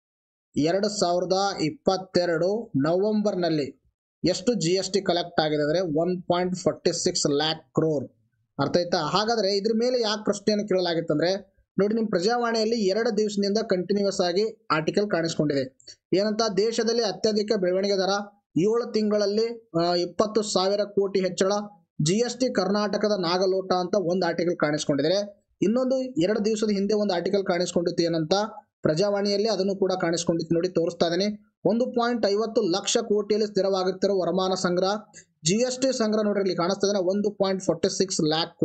ಎರಡು ಸಾವಿರದ ಇಪ್ಪತ್ತೆರಡು ನವೆಂಬರ್ನಲ್ಲಿ ಎಷ್ಟು ಜಿ ಎಸ್ ಟಿ ಕಲೆಕ್ಟ್ ಆಗಿದೆ ಅಂದರೆ one point forty six lakh crore ಅರ್ಥ ಆಯ್ತಾ ಹಾಗಾದ್ರೆ ಇದ್ರ ಮೇಲೆ ಯಾಕೆ ಪ್ರಶ್ನೆಯನ್ನು ಕೇಳಲಾಗಿತ್ತಂದ್ರೆ ನೋಡಿ ನಿಮ್ಮ ಪ್ರಜಾವಾಣಿಯಲ್ಲಿ ಎರಡು ದಿವಸದಿಂದ ಕಂಟಿನ್ಯೂಸ್ ಆಗಿ ಆರ್ಟಿಕಲ್ ಕಾಣಿಸ್ಕೊಂಡಿದೆ ಏನಂತ ದೇಶದಲ್ಲಿ ಅತ್ಯಧಿಕ ಬೆಳವಣಿಗೆ ದರ ಏಳು ತಿಂಗಳಲ್ಲಿ ಆ, ಇಪ್ಪತ್ತು ಸಾವಿರ ಕೋಟಿ ಹೆಚ್ಚಳ ಜಿ ಎಸ್ ಟಿ ಕರ್ನಾಟಕದ ನಾಗಲೋಟ ಅಂತ ಒಂದು ಆರ್ಟಿಕಲ್ ಕಾಣಿಸ್ಕೊಂಡಿದೆ ಇನ್ನೊಂದು ಎರಡು ದಿವಸದ ಹಿಂದೆ ಒಂದು ಆರ್ಟಿಕಲ್ ಕಾಣಿಸ್ಕೊಂಡಿತ್ತು ಏನಂತ ಪ್ರಜಾವಾಣಿಯಲ್ಲಿ ಅದನ್ನು ಕೂಡ ಕಾಣಿಸ್ಕೊಂಡಿತ್ತು ನೋಡಿ ತೋರಿಸ್ತಾ ಇದ್ದೀನಿ ಒಂದು ಪಾಯಿಂಟ್ ಐವತ್ತು ಲಕ್ಷ ಕೋಟಿಯಲ್ಲಿ ಸ್ಥಿರವಾಗುತ್ತಿರುವ ವರಮಾನ ಸಂಗ್ರಹ ಜಿ ಎಸ್ ಟಿ ಸಂಗ್ರಹ ನೋಡ್ರಿ ಇಲ್ಲಿ ಕಾಣಿಸ್ತಾ ಇದ್ದಾನೆ ಒಂದು ಪಾಯಿಂಟ್ ಫೋರ್ಟಿ ಸಿಕ್ಸ್ ಲ್ಯಾಕ್ ಕೋಟ್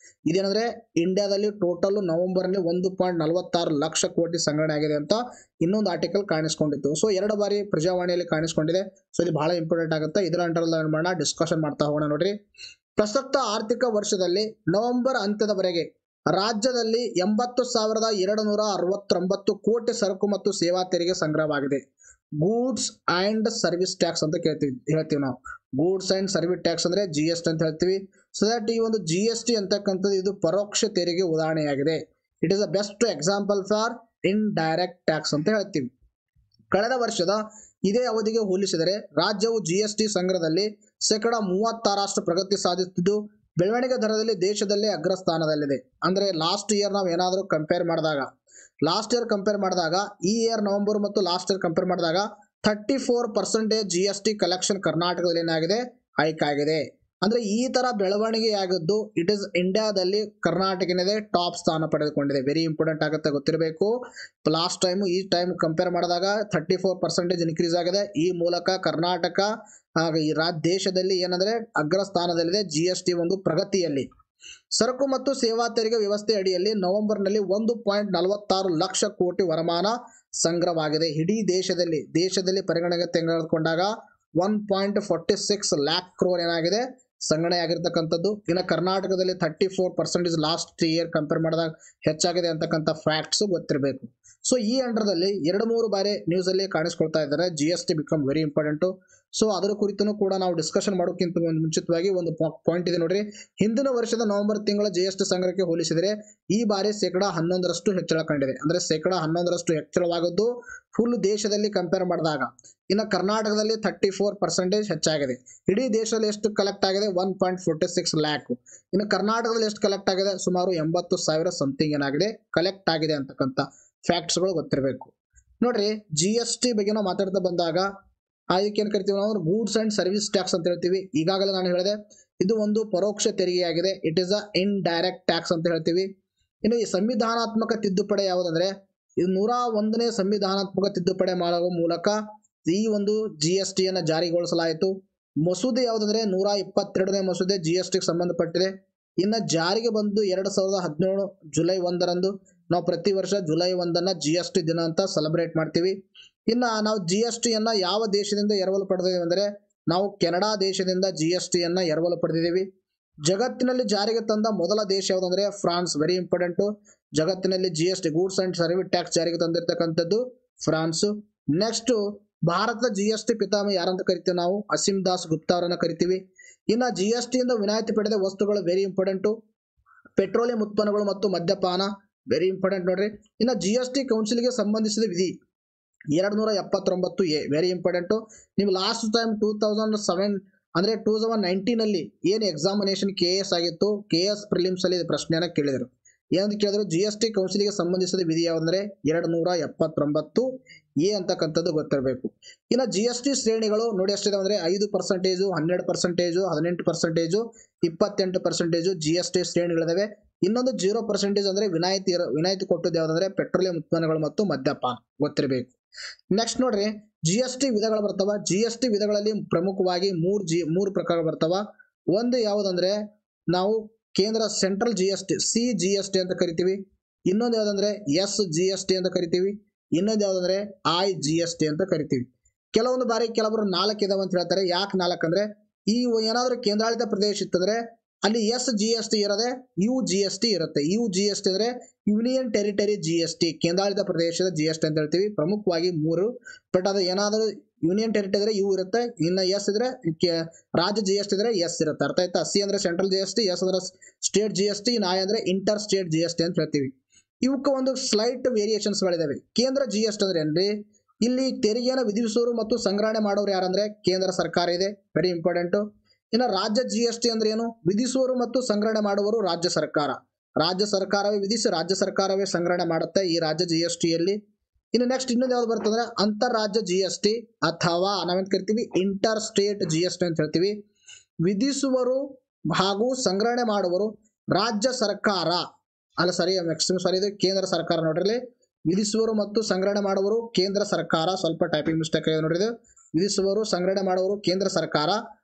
ಇದೇನಂದ್ರೆ ಇಂಡಿಯಾದಲ್ಲಿ ಟೋಟಲ್ ನವೆಂಬರ್ನಲ್ಲಿ ಒಂದು ಪಾಯಿಂಟ್ ನಲವತ್ತಾರು ಲಕ್ಷ ಕೋಟಿ ಸಂಗ್ರಹಣೆ ಆಗಿದೆ ಅಂತ ಇನ್ನೊಂದು ಆರ್ಟಿಕಲ್ ಕಾಣಿಸ್ಕೊಂಡಿತ್ತು ಸೊ ಎರಡು ಬಾರಿ ಪ್ರಜಾವಾಣಿಯಲ್ಲಿ ಕಾಣಿಸ್ಕೊಂಡಿದೆ ಸೊ ಇದು ಬಹಳ ಇಂಪಾರ್ಟೆಂಟ್ ಆಗುತ್ತೆ ಇದರ ಅಂಡರ್ ಏನ್ ಮಾಡೋಣ ಡಿಸ್ಕಷನ್ ಮಾಡ್ತಾ ಹೋಗೋಣ ನೋಡ್ರಿ ಪ್ರಸಕ್ತ ಆರ್ಥಿಕ ವರ್ಷದಲ್ಲಿ ನವೆಂಬರ್ ಅಂತ್ಯದವರೆಗೆ ರಾಜ್ಯದಲ್ಲಿ ಎಂಬತ್ತು ಸಾವಿರದ ಎರಡು ನೂರ ಅರವತ್ತೊಂಬತ್ತು ಕೋಟಿ ಸರಕು ಮತ್ತು ಸೇವಾ ತೆರಿಗೆ ಸಂಗ್ರಹವಾಗಿದೆ ಗೂಡ್ಸ್ ಅಂಡ್ ಸರ್ವಿಸ್ ಟ್ಯಾಕ್ಸ್ ಅಂತ ಕೇಳ್ತೀವಿ ಹೇಳ್ತೀವಿ ನಾವು ಗೂಡ್ಸ್ ಅಂಡ್ ಸರ್ವಿಸ್ ಟ್ಯಾಕ್ಸ್ ಅಂದ್ರೆ ಜಿ ಎಸ್ ಟಿ ಅಂತ ಹೇಳ್ತೀವಿ ಸೊ ದಟ್ ಈ ಒಂದು ಜಿ ಎಸ್ ಟಿ ಅಂತಕ್ಕಂಥದ್ದು ಇದು ಪರೋಕ್ಷ ತೆರಿಗೆ ಉದಾಹರಣೆಯಾಗಿದೆ it is a best example for indirect tax ಅಂತ ಹೇಳ್ತೀವಿ ಕಳೆದ ವರ್ಷದ ಇದೇ ಅವಧಿಗೆ ಹೋಲಿಸಿದರೆ ರಾಜ್ಯವು ಜಿ ಎಸ್ ಟಿ ಸಂಗ್ರಹದಲ್ಲಿ ಶೇಕಡ ಮೂವತ್ತಾರಷ್ಟು ಪ್ರಗತಿ ಸಾಧಿಸುತ್ತಿದ್ದು ಬೆಳವಣಿಗೆ ದರದಲ್ಲಿ ದೇಶದಲ್ಲೇ ಅಗ್ರಸ್ಥಾನದಲ್ಲಿದೆ ಅಂದ್ರೆ ಲಾಸ್ಟ್ ಇಯರ್ ನಾವು ಏನಾದರೂ ಕಂಪೇರ್ ಮಾಡಿದಾಗ ಲಾಸ್ಟ್ ಇಯರ್ ಕಂಪೇರ್ ಮಾಡಿದಾಗ ಈ ಇಯರ್ ನವೆಂಬರ್ ಮತ್ತು ಲಾಸ್ಟ್ ಇಯರ್ ಕಂಪೇರ್ ಮಾಡಿದಾಗ thirty four percentage G S T collection ಕರ್ನಾಟಕದಲ್ಲಿ ಏನಾಗಿದೆ ಹೈಕ್ ಆಗಿದೆ ಅಂದ್ರೆ ಈ ತರ ಬೆಳವಣಿಗೆ ಆಗಿದ್ದು ಇಟ್ ಇಸ್ ಇಂಡಿಯಾದಲ್ಲಿ ಕರ್ನಾಟಕ ಏನಿದೆ ಟಾಪ್ ಸ್ಥಾನ ಪಡೆದುಕೊಂಡಿದೆ ವೆರಿ ಇಂಪಾರ್ಟೆಂಟ್ ಆಗುತ್ತೆ ಗೊತ್ತಿರಬೇಕು ಲಾಸ್ಟ್ ಟೈಮ್ ಈ ಟೈಮ್ ಕಂಪೇರ್ ಮಾಡಿದಾಗ ಥರ್ಟಿ ಫೋರ್ ಪರ್ಸೆಂಟೇಜ್ ಇನ್ಕ್ರೀಸ್ ಆಗಿದೆ ಈ ಮೂಲಕ ಕರ್ನಾಟಕ ಹಾಗೆ ಈ ರಾಜ್ಯ ದೇಶದಲ್ಲಿ ಏನಂದ್ರೆ ಅಗ್ರ ಸ್ಥಾನದಲ್ಲಿದೆ ಜಿ ಎಸ್ ಟಿ ಒಂದು ಪ್ರಗತಿಯಲ್ಲಿ ಸರಕು ಮತ್ತು ಸೇವಾ ತೆರಿಗೆ ವ್ಯವಸ್ಥೆ ಅಡಿಯಲ್ಲಿ ನವೆಂಬರ್ನಲ್ಲಿ ಒಂದು ಪಾಯಿಂಟ್ ನಲವತ್ತಾರು ಲಕ್ಷ ಕೋಟಿ ವರಮಾನ ಸಂಗ್ರಹವಾಗಿದೆ ಇಡೀ ದೇಶದಲ್ಲಿ ದೇಶದಲ್ಲಿ ಪರಿಗಣನೆಗೆ ತೆಗೆದುಕೊಂಡಾಗ one point forty six lakh crore ಏನಾಗಿದೆ ಸಂಗ್ರಹಣೆ ಆಗಿರ್ತಕ್ಕಂಥದ್ದು ಇನ್ನು ಕರ್ನಾಟಕದಲ್ಲಿ thirty four percentage last year compare ಮಾಡಿದಾಗ ಹೆಚ್ಚಾಗಿದೆ ಅಂತಕ್ಕಂಥ ಫ್ಯಾಕ್ಟ್ಸ್ ಗೊತ್ತಿರಬೇಕು ಸೊ ಈ ಅಂಡರ್ದಲ್ಲಿ ಎರಡು ಮೂರು ಬಾರಿ ನ್ಯೂಸ್ ಅಲ್ಲಿ ಕಾಣಿಸ್ಕೊಳ್ತಾ ಇದ್ದಾರೆ G S T become very important so ಅದರ ಕುರಿತು ಕೂಡ ನಾವು ಡಿಸ್ಕಷನ್ ಮಾಡೋಕ್ಕಿಂತ ಒಂದು ಮುಂಚಿತವಾಗಿ ಒಂದು ಪಾಯಿಂಟ್ ಇದೆ ನೋಡ್ರಿ ಹಿಂದಿನ ವರ್ಷದ ನವೆಂಬರ್ ತಿಂಗಳ ಜಿ ಎಸ್ ಟಿ ಸಂಗ್ರಹಕ್ಕೆ ಹೋಲಿಸಿದರೆ ಈ ಬಾರಿ ಶೇಕಡ ಹನ್ನೊಂದರಷ್ಟು ಹೆಚ್ಚಳ ಕಂಡಿದೆ ಅಂದ್ರೆ ಶೇಕಡ ಹನ್ನೊಂದರಷ್ಟು ಹೆಚ್ಚಳವಾಗದ್ದು ಫುಲ್ ದೇಶದಲ್ಲಿ ಕಂಪೇರ್ ಮಾಡಿದಾಗ ಇನ್ನು ಕರ್ನಾಟಕದಲ್ಲಿ ಥರ್ಟಿ ಫೋರ್ ಪರ್ಸೆಂಟೇಜ್ ಹೆಚ್ಚಾಗಿದೆ ಇಡೀ ದೇಶದಲ್ಲಿ ಎಷ್ಟು ಕಲೆಕ್ಟ್ ಆಗಿದೆ one point forty six lakh ಇನ್ನು ಕರ್ನಾಟಕದಲ್ಲಿ ಎಷ್ಟು ಕಲೆಕ್ಟ್ ಆಗಿದೆ ಸುಮಾರು ಎಂಬತ್ತು ಸಾವಿರ ಸಮಥಿಂಗ್ ಏನಾಗಿದೆ ಕಲೆಕ್ಟ್ ಆಗಿದೆ ಅಂತಕ್ಕಂಥ ಫ್ಯಾಕ್ಟ್ಸ್ಗಳು ಗೊತ್ತಿರಬೇಕು ನೋಡ್ರಿ ಜಿ ಎಸ್ ಟಿ ಬಗ್ಗೆ ನಾವು ಮಾತಾಡ್ತಾ ಬಂದಾಗ ಅದಕ್ಕೆ ಏನು ಕರಿತೀವಿ ನಾವು ಗೂಡ್ಸ್ ಅಂಡ್ ಸರ್ವಿಸ್ ಟ್ಯಾಕ್ಸ್ ಅಂತ ಹೇಳ್ತೀವಿ ಈಗಾಗಲೇ ನಾನು ಹೇಳಿದೆ ಇದು ಒಂದು ಪರೋಕ್ಷ ತೆರಿಗೆಯಾಗಿದೆ it is a indirect tax ಅಂತ ಹೇಳ್ತೀವಿ ಇನ್ನು ಈ ಸಂವಿಧಾನಾತ್ಮಕ ತಿದ್ದುಪಡಿ ಯಾವುದಂದ್ರೆ ಇದು ನೂರ ಒಂದನೇ ಸಂವಿಧಾನಾತ್ಮಕ ತಿದ್ದುಪಡಿ ಮಾಡುವ ಮೂಲಕ ಈ ಒಂದು ಜಿ ಎಸ್ ಟಿಯನ್ನು ಜಾರಿಗೊಳಿಸಲಾಯಿತು ಮಸೂದೆ ಯಾವುದಂದ್ರೆ ನೂರ ಇಪ್ಪತ್ತೆರಡನೇ ಮಸೂದೆ ಜಿ ಎಸ್ ಟಿಗೆ ಸಂಬಂಧಪಟ್ಟಿದೆ ಇನ್ನು ಜಾರಿಗೆ ಬಂದು ಎರಡು ಸಾವಿರದ ಹದಿನೇಳು ಜುಲೈ ಒಂದರಂದು ನಾವು ಪ್ರತಿ ವರ್ಷ ಜುಲೈ ಒಂದನ್ನ ಜಿ ಎಸ್ ಟಿ ದಿನ ಅಂತ ಸೆಲೆಬ್ರೇಟ್ ಮಾಡ್ತೀವಿ ಇನ್ನು ನಾವು ಜಿ ಎಸ್ ಟಿಯನ್ನ ಯಾವ ದೇಶದಿಂದ ಎರವಲು ಪಡೆದಿದ್ದೀವಿ ಅಂದರೆ ನಾವು ಕೆನಡಾ ದೇಶದಿಂದ ಜಿ ಎಸ್ ಟಿಯನ್ನ ಎರವಲು ಪಡೆದಿದ್ದೀವಿ ಜಗತ್ತಿನಲ್ಲಿ ಜಾರಿಗೆ ತಂದ ಮೊದಲ ದೇಶ ಯಾವುದಂದ್ರೆ ಫ್ರಾನ್ಸ್ ವೆರಿ ಇಂಪಾರ್ಟೆಂಟು ಜಗತ್ತಿನಲ್ಲಿ G S T goods and service tax ಜಾರಿಗೆ ತಂದಿರತಕ್ಕಂಥದ್ದು ಫ್ರಾನ್ಸು ನೆಕ್ಸ್ಟ್ ಭಾರತದ ಜಿ ಎಸ್ ಟಿ ಪಿತಾಮಹ ಯಾರಂತ ಕರಿತೀವಿ ನಾವು ಅಸೀಂ ದಾಸ್ ಗುಪ್ತಾ ಅವರನ್ನ ಕರಿತೀವಿ ಇನ್ನು ಜಿ ಎಸ್ ಟಿಯಿಂದ ವಿನಾಯಿತಿ ಪಡೆದ ವಸ್ತುಗಳು ವೆರಿ ಇಂಪಾರ್ಟೆಂಟು ಪೆಟ್ರೋಲಿಯಂ ಉತ್ಪನ್ನಗಳು ಮತ್ತು ಮದ್ಯಪಾನ ವೆರಿ ಇಂಪಾರ್ಟೆಂಟ್ ನೋಡ್ರಿ ಇನ್ನು ಜಿ ಎಸ್ ಟಿ ಕೌನ್ಸಿಲ್ಗೆ ಸಂಬಂಧಿಸಿದ ವಿಧಿ ಎರಡು ನೂರ ಎಪ್ಪತ್ತೊಂಬತ್ತು ಎ ವೆರಿ ಇಂಪಾರ್ಟೆಂಟು ನೀವು last time two thousand seven ಅಂದರೆ ಟೂ ತೌಸಂಡ್ ನೈನ್ಟೀನಲ್ಲಿ ಏನು ಎಕ್ಸಾಮಿನೇಷನ್ ಕೆ ಎಸ್ ಆಗಿತ್ತು ಕೆ ಎಸ್ ಪ್ರಿಲಿಮ್ಸಲ್ಲಿ ಇದು ಪ್ರಶ್ನೆಯನ್ನು ಕೇಳಿದರು ಏನಂತ ಕೇಳಿದ್ರು ಜಿ ಎಸ್ ಟಿ ಕೌನ್ಸಿಲ್ಗೆ ಸಂಬಂಧಿಸಿದ ವಿಧಿ ಯಾವುದಂದ್ರೆ ಎರಡು ನೂರ ಎಪ್ಪತ್ತೊಂಬತ್ತು ಎ ಅಂತಕ್ಕಂಥದ್ದು ಗೊತ್ತಿರಬೇಕು ಇನ್ನು ಜಿ ಎಸ್ ಟಿ ಶ್ರೇಣಿಗಳು ನೋಡಿ ಎಷ್ಟಿದೆ ಅಂದರೆ ಐದು ಪರ್ಸೆಂಟೇಜು ಹನ್ನೆರಡು ಪರ್ಸೆಂಟೇಜು ಹದಿನೆಂಟು ಪರ್ಸೆಂಟೇಜು ಇಪ್ಪತ್ತೆಂಟು ಪರ್ಸೆಂಟೇಜು ಜಿ ಎಸ್ ಟಿ ಶ್ರೇಣಿಗಳಿದಾವೆ ಇನ್ನೊಂದು ಜೀರೋ ಪರ್ಸೆಂಟೇಜ್ ಅಂದರೆ ವಿನಾಯಿತಿ ಇರೋ ವಿನಾಯಿತಿ ಕೊಟ್ಟದ್ದು ಯಾವುದಂದ್ರೆ ಪೆಟ್ರೋಲಿಯಂ ಉತ್ಪನ್ನಗಳು ಮತ್ತು ಮದ್ಯಪಾನ ಗೊತ್ತಿರಬೇಕು ನೆಕ್ಸ್ಟ್ ನೋಡ್ರಿ ಜಿ ಎಸ್ ಟಿ ವಿಧಗಳು ಬರ್ತಾವ ಜಿ ಎಸ್ ಟಿ ವಿಧಗಳಲ್ಲಿ ಪ್ರಮುಖವಾಗಿ ಮೂರು ಜಿ ಮೂರು ಪ್ರಕಾರ ಬರ್ತಾವ ಒಂದು ಯಾವುದಂದ್ರೆ ನಾವು ಕೇಂದ್ರ central G S T C G S T ಅಂತ ಕರಿತೀವಿ ಇನ್ನೊಂದು ಯಾವುದಂದ್ರೆ ಎಸ್ ಜಿ ಎಸ್ ಟಿ ಅಂತ ಕರಿತೀವಿ ಇನ್ನೊಂದು ಯಾವುದಂದ್ರೆ ಐ ಜಿ ಎಸ್ ಟಿ ಅಂತ ಕರಿತೀವಿ ಕೆಲವೊಂದು ಬಾರಿ ಕೆಲವರು ನಾಲ್ಕು ಇದಾವೆ ಅಂತ ಹೇಳ್ತಾರೆ ಯಾಕೆ ನಾಲ್ಕು ಅಂದ್ರೆ ಈ ಏನಾದರೂ ಕೇಂದ್ರಾಡಳಿತ ಪ್ರದೇಶ ಇತ್ತಂದ್ರೆ ಅಲ್ಲಿ ಎಸ್ ಜಿ ಎಸ್ ಟಿ ಇರೋದೆ ಯು ಜಿ ಎಸ್ ಟಿ ಇರುತ್ತೆ ಯು ಜಿ ಎಸ್ ಟಿ ಅಂದ್ರೆ union territory G S T ಕೇಂದ್ರಾಡಳಿತ ಪ್ರದೇಶದ ಜಿ ಎಸ್ ಟಿ ಅಂತ ಹೇಳ್ತೀವಿ ಪ್ರಮುಖವಾಗಿ ಮೂರು ಬಟ್ ಅದು ಏನಾದರೂ ಯೂನಿಯನ್ ಟೆರಿಟರಿ ಇದ್ರೆ ಯು ಇರುತ್ತೆ ಇನ್ನು ಎಸ್ ಇದ್ರೆ ಕೆ- ರಾಜ್ಯ ಜಿ ಎಸ್ ಟಿ ಇದ್ರೆ ಎಸ್ ಇರುತ್ತೆ ಅರ್ಥ ಆಯ್ತಾ ಸಿ ಅಂದ್ರೆ central G S T S ಅಂದ್ರೆ ಸ್ಟೇಟ್ ಜಿ ಎಸ್ ಟಿ ನಾಯ್ ಅಂದ್ರೆ inter state G S T ಅಂತ ಹೇಳ್ತೀವಿ ಇವಕ್ಕೆ ಒಂದು ಸ್ಲೈಟ್ ವೇರಿಯೇಷನ್ಸ್ಗಳಿದಾವೆ ಕೇಂದ್ರ ಜಿ ಎಸ್ ಟಿ ಅಂದ್ರೆ ಏನ್ರಿ ಇಲ್ಲಿ ತೆರಿಗೆಯನ್ನು ವಿಧಿಸುವವರು ಮತ್ತು ಸಂಗ್ರಹಣೆ ಮಾಡೋರು ಯಾರಂದ್ರೆ ಕೇಂದ್ರ ಸರ್ಕಾರ ಇದೆ ವೆರಿ ಇಂಪಾರ್ಟೆಂಟು ಇನ್ನು ರಾಜ್ಯ ಜಿ ಎಸ್ ಟಿ ಅಂದ್ರೆ ಏನು ವಿಧಿಸುವವರು ಮತ್ತು ಸಂಗ್ರಹಣೆ ಮಾಡುವವರು ರಾಜ್ಯ ಸರ್ಕಾರ ರಾಜ್ಯ ಸರ್ಕಾರವೇ ವಿಧಿಸಿ ರಾಜ್ಯ ಸರ್ಕಾರವೇ ಸಂಗ್ರಹಣೆ ಮಾಡುತ್ತೆ ಈ ರಾಜ್ಯ ಜಿ ಎಸ್ ಟಿಯಲ್ಲಿ ಇನ್ನು ನೆಕ್ಸ್ಟ್ ಇನ್ನೊಂದು ಯಾವ್ದು ಬರ್ತಂದ್ರೆ ಅಂತಾರಾಜ್ಯ ಜಿ ಎಸ್ ಟಿ ಅಥವಾ ನಾವೇಂತ ಕರಿತೀವಿ inter state G S T ಅಂತ ಹೇಳ್ತೀವಿ ವಿಧಿಸುವರು ಹಾಗೂ ಸಂಗ್ರಹಣೆ ಮಾಡುವರು ರಾಜ್ಯ ಸರ್ಕಾರ ಅಲ್ಲ ಸರಿ ನೆಕ್ಸ್ಟ್ ಸಾರಿ ಇದು ಕೇಂದ್ರ ಸರ್ಕಾರ ನೋಡ್ರಿ ಇಲ್ಲಿ. ವಿಧಿಸುವರು ಮತ್ತು ಸಂಗ್ರಹಣೆ ಮಾಡುವರು ಕೇಂದ್ರ ಸರ್ಕಾರ ಸ್ವಲ್ಪ ಟೈಪಿಂಗ್ ಮಿಸ್ಟೇಕ್ ಆಗಿದೆ ನೋಡ್ರಿ ಇದು ವಿಧಿಸುವರು ಸಂಗ್ರಹಣೆ ಮಾಡುವರು ಕೇಂದ್ರ ಸರ್ಕಾರ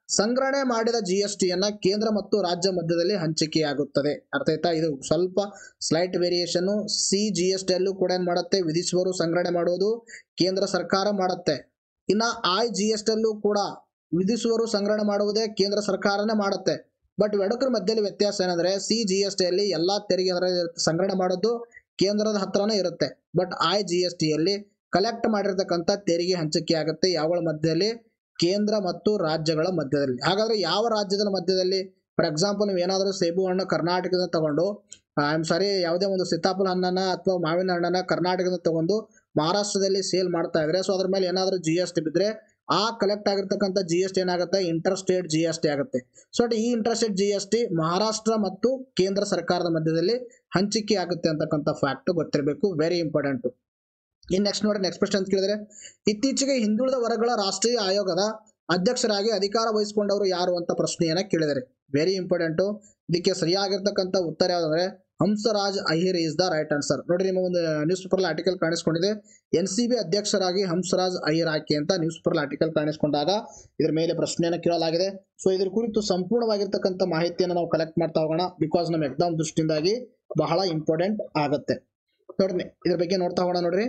ಸಂಗ್ರಹಣೆ ಮಾಡಿದ ಜಿ ಎಸ್ ಟಿಯನ್ನ ಕೇಂದ್ರ ಮತ್ತು ರಾಜ್ಯ ಮಧ್ಯದಲ್ಲಿ ಹಂಚಿಕೆಯಾಗುತ್ತದೆ ಅರ್ಥ ಆಯ್ತಾ ಇದು ಸ್ವಲ್ಪ slight variation C G S T ಅಲ್ಲೂ ಕೂಡ ಏನ್ ಮಾಡುತ್ತೆ ವಿಧಿಸುವರು ಸಂಗ್ರಹಣೆ ಮಾಡುವುದು ಕೇಂದ್ರ ಸರ್ಕಾರ ಮಾಡುತ್ತೆ ಇನ್ನ ಐ ಜಿ ಎಸ್ ಟಿ ಅಲ್ಲೂ ಕೂಡ ವಿಧಿಸುವರು ಸಂಗ್ರಹಣೆ ಮಾಡುವುದೇ ಕೇಂದ್ರ ಸರ್ಕಾರನೇ ಮಾಡುತ್ತೆ ಬಟ್ ಇವೆರಡಕ್ಕರ ಮಧ್ಯದಲ್ಲಿ ವ್ಯತ್ಯಾಸ ಏನಂದ್ರೆ ಸಿ ಜಿ ಎಸ್ ಟಿ ಅಲ್ಲಿ ಎಲ್ಲಾ ತೆರಿಗೆ ಅದರ ಸಂಗ್ರಹಣೆ ಮಾಡೋದು ಕೇಂದ್ರದ ಹತ್ರನೇ ಇರುತ್ತೆ ಬಟ್ ಐ ಜಿ ಎಸ್ ಟಿಯಲ್ಲಿ ಕಲೆಕ್ಟ್ ಮಾಡಿರ್ತಕ್ಕಂಥ ತೆರಿಗೆ ಹಂಚಿಕೆ ಆಗುತ್ತೆ ಯಾವಳ ಮಧ್ಯದಲ್ಲಿ ಕೇಂದ್ರ ಮತ್ತು ರಾಜ್ಯಗಳ ಮಧ್ಯದಲ್ಲಿ ಹಾಗಾದ್ರೆ ಯಾವ ರಾಜ್ಯದ ಮಧ್ಯದಲ್ಲಿ ಫಾರ್ ಎಕ್ಸಾಂಪಲ್ ನೀವು ಏನಾದರೂ ಸೇಬು ಹಣ್ಣು ಕರ್ನಾಟಕದಿಂದ ತಗೊಂಡು ಐ ಆಮ್ ಸಾರಿ ಯಾವುದೇ ಒಂದು ಸೀತಾಫಲ ಹಣ್ಣನ್ನ ಅಥವಾ ಮಾವಿನ ಹಣ್ಣನ್ನ ಕರ್ನಾಟಕದಿಂದ ತಗೊಂಡು ಮಹಾರಾಷ್ಟ್ರದಲ್ಲಿ ಸೇಲ್ ಮಾಡ್ತಾ ಇದ್ರೆ ಸೊ ಅದ್ರ ಮೇಲೆ ಏನಾದರೂ ಜಿ ಎಸ್ ಟಿ ಬಿದ್ದರೆ ಆ ಕಲೆಕ್ಟ್ ಆಗಿರ್ತಕ್ಕಂಥ ಜಿ ಎಸ್ ಟಿ ಏನಾಗುತ್ತೆ inter state G S T ಆಗುತ್ತೆ ಸೊ ಈ inter state G S T Maharashtra ಮತ್ತು ಕೇಂದ್ರ ಸರ್ಕಾರದ ಮಧ್ಯದಲ್ಲಿ ಹಂಚಿಕೆ ಆಗುತ್ತೆ ಅಂತಕ್ಕಂಥ ಫ್ಯಾಕ್ಟ್ ಗೊತ್ತಿರಬೇಕು ವೆರಿ ಇಂಪಾರ್ಟೆಂಟ್ ಇನ್ ನೆಕ್ಸ್ಟ್ ನೋಡಿ ನೆಕ್ಸ್ಟ್ ಪ್ರಶ್ನೆ ಅಂತ ಕೇಳಿದ್ರೆ ಇತ್ತೀಚೆಗೆ ಹಿಂದುಳಿದ ವರ್ಗಗಳ ರಾಷ್ಟ್ರೀಯ ಆಯೋಗದ ಅಧ್ಯಕ್ಷರಾಗಿ ಅಧಿಕಾರ ವಹಿಸಿಕೊಂಡವರು ಯಾರು ಅಂತ ಪ್ರಶ್ನೆಯನ್ನ ಕೇಳಿದರೆ ವೆರಿ ಇಂಪಾರ್ಟೆಂಟ್ ಇದಕ್ಕೆ ಸರಿಯಾಗಿರ್ತಕ್ಕಂಥ ಉತ್ತರ ಯಾವ್ದಂದ್ರೆ Hansraj Ahir is the right answer ನೋಡಿ ನಿಮ್ಮ ಒಂದು ನ್ಯೂಸ್ ಪೇಪರ್ ಆರ್ಟಿಕಲ್ ಕಾಣಿಸ್ಕೊಂಡಿದೆ ಎನ್ ಸಿ ಬಿ ಅಧ್ಯಕ್ಷರಾಗಿ ಹಂಸರಾಜ್ ಅಯ್ಯರ್ ಆಯ್ಕೆ ಅಂತ ನ್ಯೂಸ್ ಪೇಪರ್ ಆರ್ಟಿಕಲ್ ಕಾಣಿಸ್ಕೊಂಡಾಗ ಇದ್ರ ಮೇಲೆ ಪ್ರಶ್ನೆಯನ್ನು ಕೇಳಲಾಗಿದೆ ಸೊ ಇದ್ರ ಕುರಿತು ಸಂಪೂರ್ಣವಾಗಿರ್ತಕ್ಕಂಥ ಮಾಹಿತಿಯನ್ನು ನಾವು ಕಲೆಕ್ಟ್ ಮಾಡ್ತಾ ಹೋಗೋಣ ಬಿಕಾಸ್ ನಮ್ಮ ಎಕ್ಸಾಮ್ ದೃಷ್ಟಿಯಿಂದಾಗಿ ಬಹಳ ಇಂಪಾರ್ಟೆಂಟ್ ಆಗುತ್ತೆ ನೋಡ್ರಿ ಇದ್ರ ಬಗ್ಗೆ ನೋಡ್ತಾ ಹೋಗೋಣ ನೋಡ್ರಿ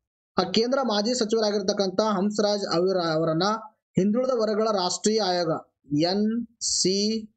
ಆ ಕೇಂದ್ರ ಮಾಜಿ ಸಚಿವರಾಗಿರ್ತಕ್ಕಂಥ ಹಂಸರಾಜ್ ಅವರ ಅವರನ್ನ ಹಿಂದುಳಿದ ವರ್ಗಗಳ ರಾಷ್ಟ್ರೀಯ ಆಯೋಗ N C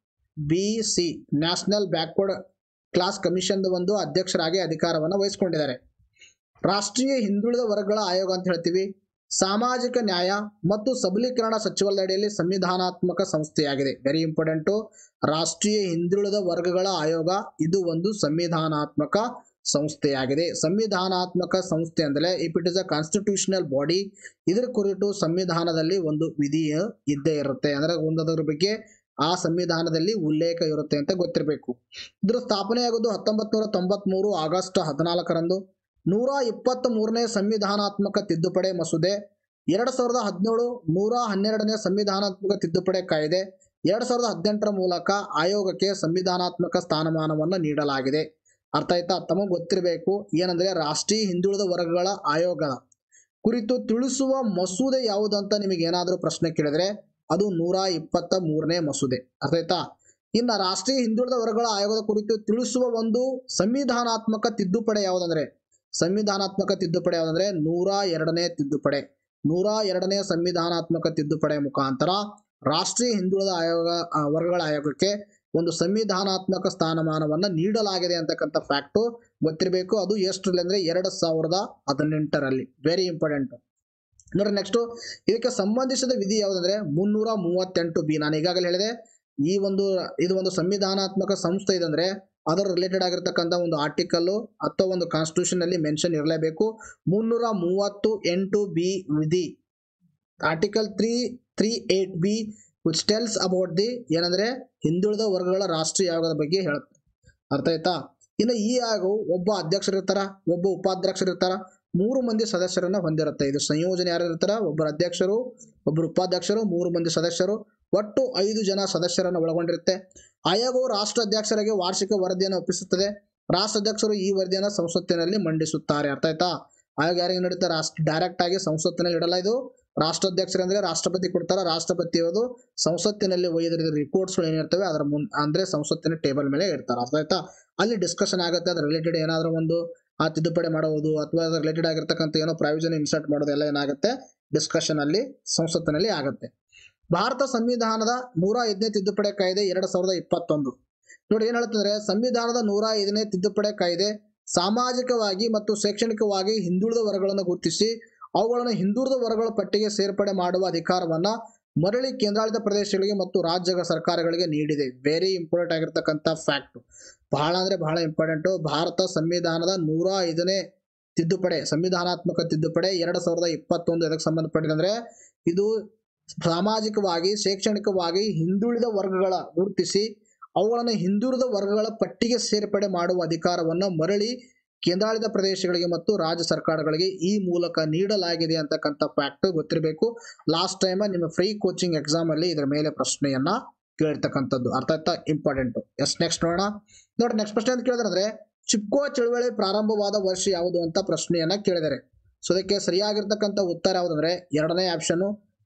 B C national backward class commission ಒಂದು ಅಧ್ಯಕ್ಷರಾಗಿ ಅಧಿಕಾರವನ್ನು ವಹಿಸಿಕೊಂಡಿದ್ದಾರೆ ರಾಷ್ಟ್ರೀಯ ಹಿಂದುಳಿದ ವರ್ಗಗಳ ಆಯೋಗ ಅಂತ ಹೇಳ್ತೀವಿ ಸಾಮಾಜಿಕ ನ್ಯಾಯ ಮತ್ತು ಸಬಲೀಕರಣ ಸಚಿವಾಲಯದಲ್ಲಿ ಸಂವಿಧಾನಾತ್ಮಕ ಸಂಸ್ಥೆಯಾಗಿದೆ ವೆರಿ ಇಂಪಾರ್ಟೆಂಟು ರಾಷ್ಟ್ರೀಯ ಹಿಂದುಳಿದ ವರ್ಗಗಳ ಆಯೋಗ ಇದು ಒಂದು ಸಂವಿಧಾನಾತ್ಮಕ ಸಂಸ್ಥೆಯಾಗಿದೆ ಸಂವಿಧಾನಾತ್ಮಕ ಸಂಸ್ಥೆ ಅಂದರೆ if it is a constitutional body ಇದರ ಕುರಿತು ಸಂವಿಧಾನದಲ್ಲಿ ಒಂದು ವಿಧಿ ಇದ್ದೇ ಇರುತ್ತೆ ಅಂದ್ರೆ ಒಂದದ್ರ ಬಗ್ಗೆ ಆ ಸಂವಿಧಾನದಲ್ಲಿ ಉಲ್ಲೇಖ ಇರುತ್ತೆ ಅಂತ ಗೊತ್ತಿರಬೇಕು ಇದರ ಸ್ಥಾಪನೆಯಾಗೋದು ಹತ್ತೊಂಬತ್ ನೂರ ತೊಂಬತ್ಮೂರು ಆಗಸ್ಟ್ ಹದಿನಾಲ್ಕರಂದು ನೂರ ಇಪ್ಪತ್ತ್ ಮೂರನೇ ಸಂವಿಧಾನಾತ್ಮಕ ತಿದ್ದುಪಡಿ ಮಸೂದೆ ಎರಡ್ ಸಾವಿರದ ಹದಿನೇಳು ನೂರ ಹನ್ನೆರಡನೇ ಸಂವಿಧಾನಾತ್ಮಕ ತಿದ್ದುಪಡಿ ಕಾಯ್ದೆ ಎರಡ್ ಸಾವಿರದ ಹದಿನೆಂಟರ ಮೂಲಕ ಆಯೋಗಕ್ಕೆ ಸಂವಿಧಾನಾತ್ಮಕ ಸ್ಥಾನಮಾನವನ್ನು ನೀಡಲಾಗಿದೆ ಅರ್ಥ ಆಯ್ತಾ ತಮಗೆ ಗೊತ್ತಿರಬೇಕು ಏನಂದ್ರೆ ರಾಷ್ಟ್ರೀಯ ಹಿಂದುಳಿದ ವರ್ಗಗಳ ಆಯೋಗದ ಕುರಿತು ತಿಳಿಸುವ ಮಸೂದೆ ಯಾವುದಂತ ನಿಮಗೆ ಏನಾದರೂ ಪ್ರಶ್ನೆ ಕೇಳಿದ್ರೆ ಅದು ನೂರ ಇಪ್ಪತ್ತ ಮೂರನೇ ಮಸೂದೆ ಅರ್ಥ ಆಯ್ತಾ ಇನ್ನ ರಾಷ್ಟ್ರೀಯ ಹಿಂದುಳಿದ ವರ್ಗಗಳ ಆಯೋಗದ ಕುರಿತು ತಿಳಿಸುವ ಒಂದು ಸಂವಿಧಾನಾತ್ಮಕ ತಿದ್ದುಪಡಿ ಯಾವುದಂದ್ರೆ ಸಂವಿಧಾನಾತ್ಮಕ ತಿದ್ದುಪಡಿ ಯಾವುದಂದ್ರೆ ನೂರ ಎರಡನೇ ತಿದ್ದುಪಡಿ ನೂರ ಎರಡನೇ ಸಂವಿಧಾನಾತ್ಮಕ ತಿದ್ದುಪಡಿ ಮುಖಾಂತರ ರಾಷ್ಟ್ರೀಯ ಹಿಂದುಳಿದ ಆಯೋಗ ಆ, ವರ್ಗಗಳ ಆಯೋಗಕ್ಕೆ ಒಂದು ಸಂವಿಧಾನಾತ್ಮಕ ಸ್ಥಾನಮಾನವನ್ನ ನೀಡಲಾಗಿದೆ ಅಂತಕ್ಕಂಥ ಫ್ಯಾಕ್ಟು ಗೊತ್ತಿರಬೇಕು ಅದು ಎಷ್ಟರಲ್ಲಿ ಅಂದ್ರೆ ಎರಡು ಸಾವಿರದ ಹದಿನೆಂಟರಲ್ಲಿ ವೆರಿ ಇಂಪಾರ್ಟೆಂಟ್ ನೋಡ್ರಿ ನೆಕ್ಸ್ಟ್ ಇದಕ್ಕೆ ಸಂಬಂಧಿಸಿದ ವಿಧಿ ಯಾವುದಂದ್ರೆ ಮುನ್ನೂರ ಮೂವತ್ತೆಂಟು ಬಿ ನಾನು ಈಗಾಗಲೇ ಹೇಳಿದೆ ಈ ಒಂದು ಇದು ಒಂದು ಸಂವಿಧಾನಾತ್ಮಕ ಸಂಸ್ಥೆ ಇದೆ ಅಂದ್ರೆ ಅದರ ರಿಲೇಟೆಡ್ ಆಗಿರ್ತಕ್ಕಂಥ ಒಂದು ಆರ್ಟಿಕಲ್ ಅಥವಾ ಒಂದು ಕಾನ್ಸ್ಟಿಟ್ಯೂಷನ್ ಅಲ್ಲಿ ಮೆನ್ಷನ್ ಇರಲೇಬೇಕು ಮುನ್ನೂರ ಮೂವತ್ತು ಎಂಟು ಬಿ ವಿಧಿ article three three eight B which tells about the ಏನಂದ್ರೆ ಹಿಂದುಳಿದ ವರ್ಗಗಳ ರಾಷ್ಟ್ರೀಯ ಆಯೋಗದ ಬಗ್ಗೆ ಹೇಳುತ್ತೆ ಅರ್ಥ ಆಯ್ತಾ ಇನ್ನು ಈ ಆಯೋಗವು ಒಬ್ಬ ಅಧ್ಯಕ್ಷರು ಇರ್ತಾರ ಒಬ್ಬ ಉಪಾಧ್ಯಕ್ಷರು ಇರ್ತಾರ ಮೂರು ಮಂದಿ ಸದಸ್ಯರನ್ನ ಹೊಂದಿರುತ್ತೆ ಇದು ಸಂಯೋಜನೆ ಯಾರು ಇರ್ತಾರ ಒಬ್ಬರು ಅಧ್ಯಕ್ಷರು ಒಬ್ಬರು ಉಪಾಧ್ಯಕ್ಷರು ಮೂರು ಮಂದಿ ಸದಸ್ಯರು ಒಟ್ಟು ಐದು ಜನ ಸದಸ್ಯರನ್ನು ಒಳಗೊಂಡಿರುತ್ತೆ ಆಯೋಗವು ರಾಷ್ಟ್ರ ಅಧ್ಯಕ್ಷರಿಗೆ ವಾರ್ಷಿಕ ವರದಿಯನ್ನು ಒಪ್ಪಿಸುತ್ತದೆ ರಾಷ್ಟ್ರ ಅಧ್ಯಕ್ಷರು ಈ ವರದಿಯನ್ನು ಸಂಸತ್ತಿನಲ್ಲಿ ಮಂಡಿಸುತ್ತಾರೆ ಅರ್ಥ ಆಯ್ತಾ ಆಯೋಗ ಯಾರಿಗೆ ನೀಡುತ್ತೆ ರಾಷ್ಟ್ರ ಡೈರೆಕ್ಟ್ ಆಗಿ ಸಂಸತ್ತಿನಲ್ಲಿ ಇಡಲ್ಲ ಇದು ರಾಷ್ಟ್ರಾಧ್ಯಕ್ಷರು ಅಂದ್ರೆ ರಾಷ್ಟ್ರಪತಿ ಕೊಡ್ತಾರ ರಾಷ್ಟ್ರಪತಿಯವರು ಸಂಸತ್ತಿನಲ್ಲಿ ಒಯ್ದಿರೋ ರಿಪೋರ್ಟ್ಸ್ಗಳು ಏನಿರ್ತವೆ ಅದರ ಮುನ್ ಅಂದ್ರೆ ಸಂಸತ್ತಿನ ಟೇಬಲ್ ಮೇಲೆ ಇಡ್ತಾರೆ ಅರ್ಥ ಆಯ್ತಾ ಅಲ್ಲಿ ಡಿಸ್ಕಷನ್ ಆಗುತ್ತೆ ಅದ್ರ ರಿಲೇಟೆಡ್ ಏನಾದರೂ ಒಂದು ಆ ತಿದ್ದುಪಡಿ ಮಾಡುವುದು ಅಥವಾ ಅದ್ರ ರಿಲೇಟೆಡ್ ಆಗಿರ್ತಕ್ಕಂಥ ಏನೋ ಪ್ರಾವಿಷನ್ ಇನ್ಸರ್ಟ್ ಮಾಡೋದು ಎಲ್ಲ ಏನಾಗುತ್ತೆ ಡಿಸ್ಕಷನ್ ಅಲ್ಲಿ ಸಂಸತ್ತಿನಲ್ಲಿ ಆಗುತ್ತೆ ಭಾರತ ಸಂವಿಧಾನದ ನೂರ ಐದನೇ ತಿದ್ದುಪಡಿ ಕಾಯ್ದೆ ಎರಡ್ ಸಾವಿರದ ಇಪ್ಪತ್ತೊಂದು ನೋಡಿ ಏನ್ ಹೇಳ್ತಂದ್ರೆ ಸಂವಿಧಾನದ ನೂರ ಐದನೇ ತಿದ್ದುಪಡಿ ಕಾಯ್ದೆ ಸಾಮಾಜಿಕವಾಗಿ ಮತ್ತು ಶೈಕ್ಷಣಿಕವಾಗಿ ಹಿಂದುಳಿದ ವರ್ಗಗಳನ್ನು ಗುರುತಿಸಿ ಅವುಗಳನ್ನು ಹಿಂದುಳಿದ ವರ್ಗಗಳ ಪಟ್ಟಿಗೆ ಸೇರ್ಪಡೆ ಮಾಡುವ ಅಧಿಕಾರವನ್ನ ಮರಳಿ ಕೇಂದ್ರಾಡಳಿತ ಪ್ರದೇಶಗಳಿಗೆ ಮತ್ತು ರಾಜ್ಯ ಸರ್ಕಾರಗಳಿಗೆ ನೀಡಿದೆ ವೆರಿ ಇಂಪಾರ್ಟೆಂಟ್ ಆಗಿರ್ತಕ್ಕಂಥ ಫ್ಯಾಕ್ಟ್ ಬಹಳ ಅಂದ್ರೆ ಬಹಳ ಇಂಪಾರ್ಟೆಂಟು ಭಾರತ ಸಂವಿಧಾನದ ನೂರ ಐದನೇ ತಿದ್ದುಪಡಿ ಸಂವಿಧಾನಾತ್ಮಕ ತಿದ್ದುಪಡಿ ಎರಡ್ ಸಾವಿರದ ಇಪ್ಪತ್ತೊಂದು ಇದಕ್ಕೆ ಸಂಬಂಧಪಟ್ಟಿದೆ ಅಂದ್ರೆ ಇದು ಸಾಮಾಜಿಕವಾಗಿ ಶೈಕ್ಷಣಿಕವಾಗಿ ಹಿಂದುಳಿದ ವರ್ಗಗಳ ಗುರುತಿಸಿ ಅವುಗಳನ್ನು ಹಿಂದುಳಿದ ವರ್ಗಗಳ ಪಟ್ಟಿಗೆ ಸೇರ್ಪಡೆ ಮಾಡುವ ಅಧಿಕಾರವನ್ನು ಮರಳಿ ಕೇಂದ್ರಾಡಳಿತ ಪ್ರದೇಶಗಳಿಗೆ ಮತ್ತು ರಾಜ್ಯ ಸರ್ಕಾರಗಳಿಗೆ ಈ ಮೂಲಕ ನೀಡಲಾಗಿದೆ ಅಂತಕ್ಕಂಥ ಫ್ಯಾಕ್ಟ್ ಗೊತ್ತಿರಬೇಕು ಲಾಸ್ಟ್ ಟೈಮ್ ನಿಮ್ಮ ಫ್ರೀ ಕೋಚಿಂಗ್ ಎಕ್ಸಾಮ್ ಅಲ್ಲಿ ಇದರ ಮೇಲೆ ಪ್ರಶ್ನೆಯನ್ನ ಕೇಳಿರ್ತಕ್ಕಂಥದ್ದು ಅರ್ಥ ಆಯ್ತಾ ಇಂಪಾರ್ಟೆಂಟ್ ಎಸ್ ನೆಕ್ಸ್ಟ್ ನೋಡೋಣ ನೋಡಿ ನೆಕ್ಸ್ಟ್ ಪ್ರಶ್ನೆ ಅಂತ ಕೇಳಿದ್ರೆ ಚಿಪ್ಕೋ ಚಳವಳಿ ಪ್ರಾರಂಭವಾದ ವರ್ಷ ಯಾವುದು ಅಂತ ಪ್ರಶ್ನೆಯನ್ನ ಕೇಳಿದರೆ ಸೊ ಅದಕ್ಕೆ ಸರಿಯಾಗಿರ್ತಕ್ಕಂಥ ಉತ್ತರ ಯಾವುದಂದ್ರೆ ಎರಡನೇ ಆಪ್ಷನ್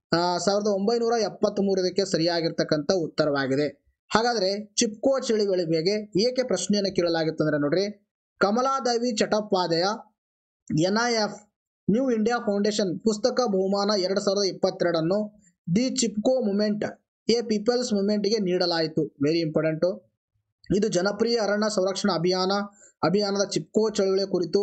ಆ, ಸಾವಿರದ ಒಂಬೈನೂರ ಎಪ್ಪತ್ತ್ ಇದಕ್ಕೆ ಸರಿಯಾಗಿರ್ತಕ್ಕಂಥ ಉತ್ತರವಾಗಿದೆ ಹಾಗಾದ್ರೆ ಚಿಪ್ಕೋ ಚಳುವಳಿ ಬಗ್ಗೆ ಏಕೆ ಪ್ರಶ್ನೆಯನ್ನು ಕೇಳಲಾಗಿತ್ತು ಅಂದ್ರೆ ನೋಡ್ರಿ Kamaladevi Chattopadhyay N I F new India foundation ಪುಸ್ತಕ ಬಹುಮಾನ ಎರಡ್ ಸಾವಿರದ ಇಪ್ಪತ್ತೆರಡನ್ನು the Chipko movement a people's ಮೂಮೆಂಟ್ಗೆ ನೀಡಲಾಯಿತು ವೆರಿ ಇಂಪಾರ್ಟೆಂಟು ಇದು ಜನಪ್ರಿಯ ಅರಣ್ಯ ಸಂರಕ್ಷಣಾ ಅಭಿಯಾನ ಅಭಿಯಾನದ ಚಿಪ್ಕೋ ಚಳುವಳಿ ಕುರಿತು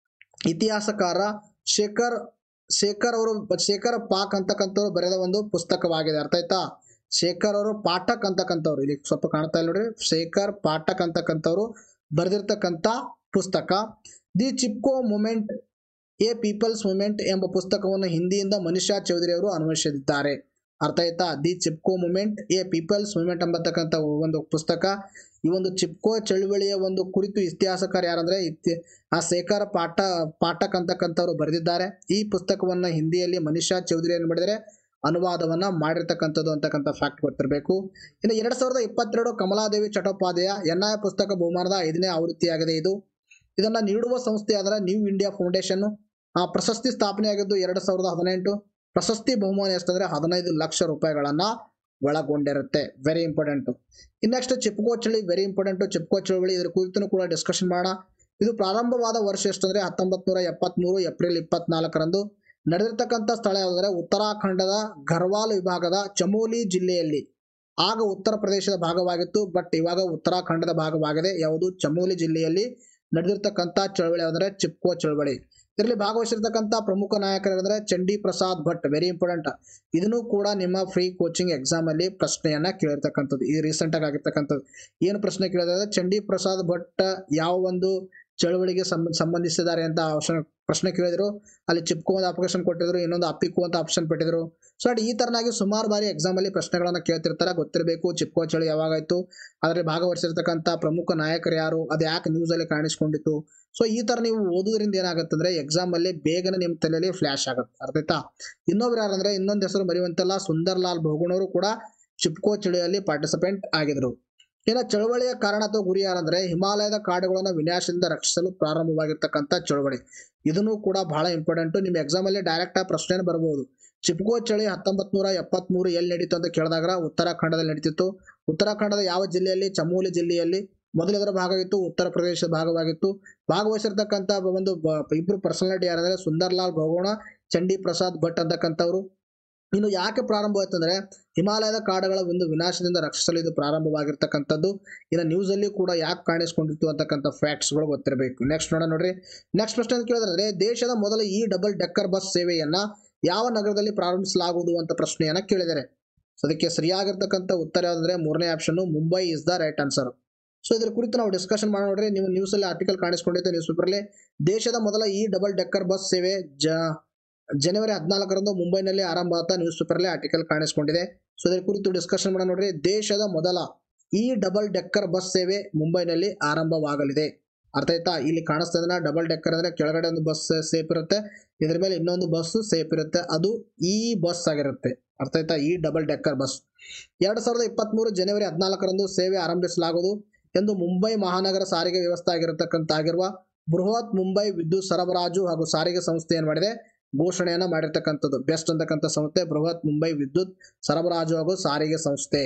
ಇತಿಹಾಸಕಾರ ಶೇಖರ್ ಶೇಖರ್ ಅವರು ಶೇಖರ್ ಪಾಕ್ ಅಂತಕ್ಕಂಥವ್ರು ಬರೆದ ಒಂದು ಪುಸ್ತಕವಾಗಿದೆ ಅರ್ಥ ಆಯ್ತಾ ಶೇಖರ್ ಅವರು ಪಾಠಕ್ ಅಂತಕ್ಕಂಥವ್ರು ಇಲ್ಲಿ ಸ್ವಲ್ಪ ಕಾಣ್ತಾ ಇಲ್ಲ ನೋಡ್ರಿ ಶೇಖರ್ ಪಾಠಕ್ ಅಂತಕ್ಕಂಥವ್ರು ಬರೆದಿರ್ತಕ್ಕಂಥ ಪುಸ್ತಕ the Chipko movement a people's movement ಎಂಬ ಪುಸ್ತಕವನ್ನು ಹಿಂದಿಯಿಂದ ಮನುಷ್ಯ ಚೌಧರಿ ಅವರು ಅನ್ವೇಷಿಸಿದ್ದಾರೆ ಅರ್ಥ ಆಯ್ತಾ the Chipko movement a people's movement ಎಂಬತಕ್ಕಂಥ ಒಂದು ಪುಸ್ತಕ ಈ ಒಂದು ಚಿಪ್ಕೋ ಚಳುವಳಿಯ ಒಂದು ಕುರಿತು ಇತಿಹಾಸಕಾರ ಯಾರಂದ್ರೆ ಇತಿ ಆ ಶೇಖರ್ ಪಾಠ ಪಾಠಕ್ ಅಂತಕ್ಕಂಥವ್ರು ಬರೆದಿದ್ದಾರೆ ಈ ಪುಸ್ತಕವನ್ನ ಹಿಂದಿಯಲ್ಲಿ ಮನುಷ್ಯ ಚೌಧರಿ ಏನು ಮಾಡಿದರೆ ಅನುವಾದವನ್ನ ಮಾಡಿರ್ತಕ್ಕಂಥದ್ದು ಅಂತಕ್ಕಂಥ ಫ್ಯಾಕ್ಟ್ ಗೊತ್ತಿರಬೇಕು ಇನ್ನು ಎರಡ್ ಸಾವಿರದ ಇಪ್ಪತ್ತೆರಡು ಕಮಲಾದೇವಿ ಚಟೋಪಾಧ್ಯಾಯ ಎನ್ ಐ ಪುಸ್ತಕ ಬಹುಮಾನದ ಐದನೇ ಆವೃತ್ತಿಯಾಗಿದೆ ಇದು ಇದನ್ನ ನೀಡುವ ಸಂಸ್ಥೆ ಆದ್ರೆ ನ್ಯೂ ಇಂಡಿಯಾ ಫೌಂಡೇಶನ್ ಆ ಪ್ರಶಸ್ತಿ ಸ್ಥಾಪನೆಯಾಗಿದ್ದು ಎರಡ್ ಸಾವಿರದ ಹದಿನೆಂಟು ಪ್ರಶಸ್ತಿ ಬಹುಮಾನ ಎಷ್ಟಂದ್ರೆ ಹದಿನೈದು ಲಕ್ಷ ರೂಪಾಯಿಗಳನ್ನ ಒಳಗೊಂಡಿರುತ್ತೆ ವೆರಿ ಇಂಪಾರ್ಟೆಂಟ್ ಇನ್ನೆಕ್ಸ್ಟ್ ಚಿಪ್ಕೋ ಚಳಿ ವೆರಿ ಇಂಪಾರ್ಟೆಂಟ್ ಚಿಪ್ಕೋ ಚಳವಳಿ ಇದ್ರ ಕುರಿತು ಕೂಡ ಡಿಸ್ಕಷನ್ ಮಾಡೋಣ ಇದು ಪ್ರಾರಂಭವಾದ ವರ್ಷ ಎಷ್ಟಂದ್ರೆ ಹತ್ತೊಂಬತ್ ನೂರ ಎಪ್ಪತ್ಮೂರು ಏಪ್ರಿಲ್ ಇಪ್ಪತ್ನಾಲ್ಕರಂದು ನಡೆದಿರ್ತಕ್ಕಂಥ ಸ್ಥಳ ಯಾವುದಂದ್ರೆ ಉತ್ತರಾಖಂಡದ ಗರ್ವಾಲ್ ವಿಭಾಗದ ಚಮೋಲಿ ಜಿಲ್ಲೆಯಲ್ಲಿ ಆಗ ಉತ್ತರ ಪ್ರದೇಶದ ಭಾಗವಾಗಿತ್ತು ಬಟ್ ಇವಾಗ ಉತ್ತರಾಖಂಡದ ಭಾಗವಾಗಿದೆ ಯಾವುದು ಚಮೋಲಿ ಜಿಲ್ಲೆಯಲ್ಲಿ ನಡೆದಿರ್ತಕ್ಕಂಥ ಚಳವಳಿ ಅಂದರೆ ಚಿಪ್ಕೋ ಚಳವಳಿ ಇದರಲ್ಲಿ ಭಾಗವಹಿಸಿರ್ತಕ್ಕಂಥ ಪ್ರಮುಖ ನಾಯಕರು ಅಂದ್ರೆ ಚಂಡಿ ಪ್ರಸಾದ್ ಭಟ್ ವೆರಿ ಇಂಪಾರ್ಟೆಂಟ್ ಇದನ್ನು ಕೂಡ ನಿಮ್ಮ ಫ್ರೀ ಕೋಚಿಂಗ್ ಎಕ್ಸಾಮ್ ಅಲ್ಲಿ ಪ್ರಶ್ನೆಯನ್ನ ಕೇಳಿರ್ತಕ್ಕಂಥದ್ದು ಈ ರೀಸೆಂಟ್ ಆಗಿ ಆಗಿರ್ತಕ್ಕಂಥದ್ದು ಏನು ಪ್ರಶ್ನೆ ಕೇಳಿದ್ರೆ ಚಂಡಿ ಪ್ರಸಾದ್ ಭಟ್ ಯಾವ ಒಂದು ಚಳವಳಿಗೆ ಸಂಬ ಸಂಬಂಧಿಸಿದ್ದಾರೆ ಅಂತ ಆಪ್ಷನ್ ಪ್ರಶ್ನೆ ಕೇಳಿದ್ರು ಅಲ್ಲಿ ಚಿಪ್ಕೋ ಒಂದು ಅಪ್ಲಿಕೇಶನ್ ಕೊಟ್ಟಿದ್ರು ಇನ್ನೊಂದು ಅಪ್ಪಿಕೋ ಅಂತ ಆಪ್ಷನ್ ಕೊಟ್ಟಿದ್ರು ಸೊ ಅಟ್ ಈ ತರನಾಗಿ ಸುಮಾರು ಬಾರಿ ಎಕ್ಸಾಮ್ ಅಲ್ಲಿ ಪ್ರಶ್ನೆಗಳನ್ನ ಕೇಳ್ತಿರ್ತಾರೆ ಗೊತ್ತಿರಬೇಕು ಚಿಪ್ಕೋ ಚಳಿ ಯಾವಾಗಾಯ್ತು ಅದರಲ್ಲಿ ಭಾಗವಹಿಸಿರ್ತಕ್ಕಂಥ ಪ್ರಮುಖ ನಾಯಕರು ಯಾರು ಅದು ಯಾಕೆ ನ್ಯೂಸ್ ಅಲ್ಲಿ ಕಾಣಿಸ್ಕೊಂಡಿತ್ತು ಸೊ ಈ ತರ ನೀವು ಓದೋದ್ರಿಂದ ಏನಾಗುತ್ತೆ ಅಂದ್ರೆ ಎಕ್ಸಾಮ್ ಅಲ್ಲಿ ಬೇಗನೆ ನಿಮ್ಮ ತಲೆಯಲ್ಲಿ ಫ್ಲಾಶ್ ಆಗುತ್ತೆ ಅರ್ಥ ಆಯ್ತಾ ಇನ್ನೊಬ್ರು ಯಾರಂದ್ರೆ ಇನ್ನೊಂದು ಹೆಸರು ಬರೆಯುವಂತೆಲ್ಲ ಸುಂದರ್ ಲಾಲ್ ಬಹುಗುಣವರು ಕೂಡ ಚಿಪ್ಕೋ ಚಳಿಯಲ್ಲಿ ಪಾರ್ಟಿಸಿಪೆಂಟ್ ಆಗಿದ್ರು ಇನ್ನು ಚಳವಳಿಯ ಕಾರಣ ಅಥವಾ ಗುರಿ ಯಾರಂದ್ರೆ ಹಿಮಾಲಯದ ಕಾಡುಗಳನ್ನು ವಿನಾಶದಿಂದ ರಕ್ಷಿಸಲು ಪ್ರಾರಂಭವಾಗಿರ್ತಕ್ಕಂಥ ಚಳವಳಿ ಇದನ್ನು ಕೂಡ ಬಹಳ ಇಂಪಾರ್ಟೆಂಟ್ ನಿಮ್ಮ ಎಕ್ಸಾಮ್ ಅಲ್ಲಿ ಡೈರೆಕ್ಟ್ ಆಗಿ ಪ್ರಶ್ನೆ ಬರಬಹುದು ಚಿಪ್ಕೋ ಚಳಿ ಹತ್ತೊಂಬತ್ ನೂರ ಎಪ್ಪತ್ಮೂರು ಎಲ್ಲಿ ನಡೀತು ಅಂತ ಕೇಳಿದಾಗ ಉತ್ತರಾಖಂಡದಲ್ಲಿ ನಡೀತಿತ್ತು ಉತ್ತರಾಖಂಡದ ಯಾವ ಜಿಲ್ಲೆಯಲ್ಲಿ ಚಮೋಲಿ ಜಿಲ್ಲೆಯಲ್ಲಿ ಮೊದಲು ಇದರ ಭಾಗವಾಗಿತ್ತು ಉತ್ತರ ಪ್ರದೇಶದ ಭಾಗವಾಗಿತ್ತು ಭಾಗವಹಿಸಿರ್ತಕ್ಕಂಥ ಒಂದು ಬ- ಇಬ್ರು ಪರ್ಸನಾಲಿಟಿ ಯಾರಂದ್ರೆ ಸುಂದರ್ ಲಾಲ್ ಬಹುಗುಣ ಚಂಡಿ ಪ್ರಸಾದ್ ಭಟ್ ಅಂತಕ್ಕಂಥವ್ರು ಇನ್ನು ಯಾಕೆ ಪ್ರಾರಂಭವಾಯ್ತು ಅಂದ್ರೆ ಹಿಮಾಲಯದ ಕಾಡುಗಳ ಒಂದು ವಿನಾಶದಿಂದ ರಕ್ಷಿಸಲು ಇದು ಪ್ರಾರಂಭವಾಗಿರ್ತಕ್ಕಂಥದ್ದು ಇನ್ನು ನ್ಯೂಸ್ ಅಲ್ಲಿ ಕೂಡ ಯಾಕೆ ಕಾಣಿಸ್ಕೊಂಡಿತ್ತು ಅಂತಕ್ಕಂಥ ಫ್ಯಾಕ್ಟ್ಸ್ ಗಳು ಗೊತ್ತಿರಬೇಕು ನೆಕ್ಸ್ಟ್ ನೋಡೋಣ ನೋಡ್ರಿ ನೆಕ್ಸ್ಟ್ ಪ್ರಶ್ನೆ ಅಂತ ಕೇಳಿದ್ರೆ ದೇಶದ ಮೊದಲ ಈ ಡಬಲ್ ಡೆಕ್ಕರ್ ಬಸ್ ಸೇವೆಯನ್ನ ಯಾವ ನಗರದಲ್ಲಿ ಪ್ರಾರಂಭಿಸಲಾಗುವುದು ಅಂತ ಪ್ರಶ್ನೆಯನ್ನ ಕೇಳಿದ್ದಾರೆ ಸೊ ಅದಕ್ಕೆ ಸರಿಯಾಗಿರ್ತಕ್ಕಂಥ ಉತ್ತರ ಯಾವ್ದಂದ್ರೆ ಮೂರನೇ option Mumbai is the right answer so ಇದ್ರ ಕುರಿತು ನಾವು ಡಿಸ್ಕಷನ್ ಮಾಡೋಣ ನೋಡ್ರಿ ನೀವು ನ್ಯೂಸ್ ಅಲ್ಲಿ ಆರ್ಟಿಕಲ್ ಕಾಣಿಸ್ಕೊಂಡಿತ್ತು ನ್ಯೂಸ್ ಪೇಪರ್ಲಿ ದೇಶದ ಮೊದಲ ಈ ಡಬಲ್ ಡೆಕ್ಕರ್ ಬಸ್ ಸೇವೆ ಜ ಜನವರಿ ಹದಿನಾಲ್ಕರಂದು ಮುಂಬೈನಲ್ಲಿ ಆರಂಭ ಆದ ನ್ಯೂಸ್ ಪೇಪರ್ಲಿ ಆರ್ಟಿಕಲ್ ಕಾಣಿಸ್ಕೊಂಡಿದೆ ಸೊ ಇದ್ರ ಕುರಿತು ಡಿಸ್ಕಷನ್ ಮಾಡೋಣ ನೋಡ್ರಿ ದೇಶದ ಮೊದಲ ಈ ಡಬಲ್ ಡೆಕ್ಕರ್ ಬಸ್ ಸೇವೆ ಮುಂಬೈನಲ್ಲಿ ಆರಂಭವಾಗಲಿದೆ ಅರ್ಥ ಆಯ್ತಾ ಇಲ್ಲಿ ಕಾಣಿಸ್ತಾ ಇದನ್ನ ಡಬಲ್ ಡೆಕ್ಕರ್ ಅಂದ್ರೆ ಕೆಳಗಡೆ ಒಂದು ಬಸ್ ಸೇಫ್ ಇರುತ್ತೆ ಇದ್ರ ಮೇಲೆ ಇನ್ನೊಂದು ಬಸ್ ಸೇಫ್ ಇರುತ್ತೆ ಅದು ಈ ಬಸ್ ಆಗಿರುತ್ತೆ ಅರ್ಥ ಆಯ್ತಾ ಈ ಡಬಲ್ ಡೆಕ್ಕರ್ ಬಸ್ ಎರಡ್ ಸಾವಿರದ ಇಪ್ಪತ್ಮೂರು ಜನವರಿ ಹದಿನಾಲ್ಕರಂದು ಸೇವೆ ಆರಂಭಿಸಲಾಗುವುದು ಎಂದು ಮುಂಬೈ ಮಹಾನಗರ ಸಾರಿಗೆ ವ್ಯವಸ್ಥೆ ಆಗಿರತಕ್ಕಂತ ಆಗಿರುವ ಬೃಹತ್ ಮುಂಬೈ ವಿದ್ಯುತ್ ಸರಬರಾಜು ಹಾಗೂ ಸಾರಿಗೆ ಸಂಸ್ಥೆ ಏನ್ ಮಾಡಿದೆ ಘೋಷಣೆಯನ್ನ ಮಾಡಿರ್ತಕ್ಕಂಥದ್ದು ಬೆಸ್ಟ್ ಅಂತಕ್ಕಂಥ ಸಂಸ್ಥೆ ಬೃಹತ್ ಮುಂಬೈ ವಿದ್ಯುತ್ ಸರಬರಾಜು ಹಾಗೂ ಸಾರಿಗೆ ಸಂಸ್ಥೆ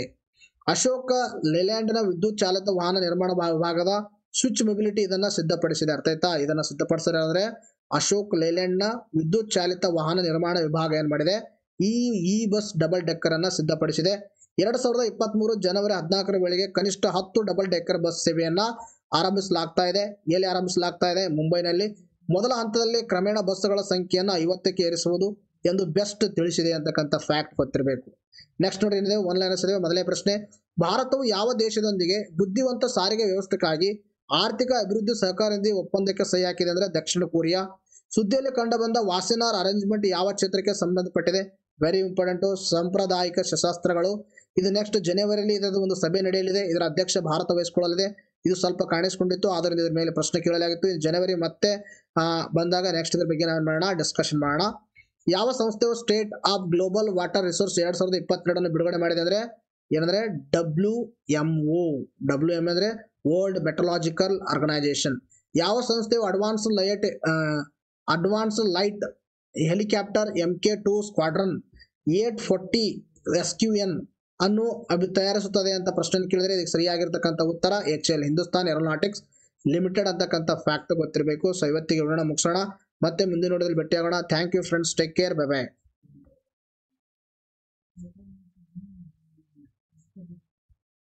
ಅಶೋಕ ಲೇಲ್ಯಾಂಡ್ನ ವಿದ್ಯುತ್ ಚಾಲಿತ ವಾಹನ ನಿರ್ಮಾಣ ಭಾ- ವಿಭಾಗದ ಸ್ವಿಚ್ ಮೊಬಿಲಿಟಿ ಇದನ್ನ ಸಿದ್ಧಪಡಿಸಿದೆ ಅರ್ಥ ಆಯ್ತಾ ಇದನ್ನ ಸಿದ್ಧಪಡಿಸಿದ್ರೆ ಅಂದ್ರೆ ಅಶೋಕ್ ಲೇಲ್ಯಾಂಡ್ನ ವಿದ್ಯುತ್ ಚಾಲಿತ ವಾಹನ ನಿರ್ಮಾಣ ವಿಭಾಗ ಏನ್ ಮಾಡಿದೆ ಈ ಈ ಬಸ್ ಡಬಲ್ ಡೆಕ್ಕರ್ ಅನ್ನ ಸಿದ್ಧಪಡಿಸಿದೆ ಎರಡ್ ಸಾವಿರದ ಇಪ್ಪತ್ಮೂರು ಜನವರಿ ಹದಿನಾಲ್ಕರ ವೇಳೆಗೆ ಕನಿಷ್ಠ ಹತ್ತು ಡಬಲ್ ಡೆಕ್ಕರ್ ಬಸ್ ಸೇವೆಯನ್ನ ಆರಂಭಿಸಲಾಗ್ತಾ ಇದೆ ಎಲ್ಲಿ ಆರಂಭಿಸಲಾಗ್ತಾ ಇದೆ ಮುಂಬೈನಲ್ಲಿ ಮೊದಲ ಹಂತದಲ್ಲಿ ಕ್ರಮೇಣ ಬಸ್ಸುಗಳ ಸಂಖ್ಯೆಯನ್ನು ಐವತ್ತಕ್ಕೆ ಏರಿಸುವುದು ಎಂದು ಬೆಸ್ಟ್ ತಿಳಿಸಿದೆ ಅಂತಕ್ಕಂಥ ಫ್ಯಾಕ್ಟ್ ಗೊತ್ತಿರಬೇಕು ನೆಕ್ಸ್ಟ್ ನೋಡಿ ಏನಿದೆ ಒನ್ ಲೈನಸ್ ಇದೆ ಮೊದಲನೇ ಪ್ರಶ್ನೆ ಭಾರತವು ಯಾವ ದೇಶದೊಂದಿಗೆ ಬುದ್ಧಿವಂತ ಸಾರಿಗೆ ವ್ಯವಸ್ಥೆಗಾಗಿ ಆರ್ಥಿಕ ಅಭಿವೃದ್ಧಿ ಸಹಕಾರದಿಂದ ಒಪ್ಪಂದಕ್ಕೆ ಸಹಿ ಹಾಕಿದೆ ಅಂದ್ರೆ ದಕ್ಷಿಣ ಕೊರಿಯಾ ಸುದ್ದಿಯಲ್ಲಿ ಕಂಡುಬಂದ ವಾಸಿನಾರ್ ಅರೇಂಜ್ಮೆಂಟ್ ಯಾವ ಕ್ಷೇತ್ರಕ್ಕೆ ಸಂಬಂಧಪಟ್ಟಿದೆ ವೆರಿ ಇಂಪಾರ್ಟೆಂಟ್ ಸಾಂಪ್ರದಾಯಿಕ ಶಸ್ತ್ರಾಸ್ತ್ರಗಳು ಇದು ನೆಕ್ಸ್ಟ್ ಜನವರಿಯಲ್ಲಿ ಇದರ ಒಂದು ಸಭೆ ನಡೆಯಲಿದೆ ಇದರ ಅಧ್ಯಕ್ಷ ಭಾರತ ವಹಿಸಿಕೊಳ್ಳಲಿದೆ ಇದು ಸ್ವಲ್ಪ ಕಾಣಿಸ್ಕೊಂಡಿತ್ತು ಆದ್ದರಿಂದ ಇದ್ರ ಮೇಲೆ ಪ್ರಶ್ನೆ ಕೇಳಲಾಗಿತ್ತು ಇದು ಜನವರಿ ಮತ್ತೆ ಆ, ಬಂದಾಗ ನೆಕ್ಸ್ಟ್ ಇದ್ರ ಬಗ್ಗೆ ನಾವು ಮಾಡೋಣ ಡಿಸ್ಕಷನ್ ಮಾಡೋಣ ಯಾವ ಸಂಸ್ಥೆಯು state of global water resource ಎರಡ್ ಸಾವಿರದ ಇಪ್ಪತ್ತೆರಡನ್ನು ಬಿಡುಗಡೆ ಮಾಡಿದೆ ಅಂದ್ರೆ ಏನಂದ್ರೆ W M O W M ಅಂದ್ರೆ ವರ್ಲ್ಡ್ ಮೆಟ್ರಲಾಜಿಕಲ್ ಆರ್ಗನೈಸೇಷನ್ ಯಾವ ಸಂಸ್ಥೆಯು advance light advance light helicopter M K two squadron eight forty S Q N ಅನ್ನು ಅಭಿ ತಯಾರಿಸುತ್ತದೆ ಅಂತ ಪ್ರಶ್ನೆ ಕೇಳಿದ್ರೆ ಇದಕ್ಕೆ ಸರಿಯಾಗಿರ್ತಕ್ಕಂಥ ಉತ್ತರ H L Hindustan aeronautics limited ಅಂತಕ್ಕಂಥ ಫ್ಯಾಕ್ಟ್ ಗೊತ್ತಿರಬೇಕು ಸೊ ಇವತ್ತಿಗೆ ವಿವರಣೆ ಮುಗಿಸೋಣ ಮತ್ತೆ ಮುಂದಿನ ನೋಡೋದಲ್ಲಿ ಭೇಟಿಯಾಗೋಣ thank you friends take care bye by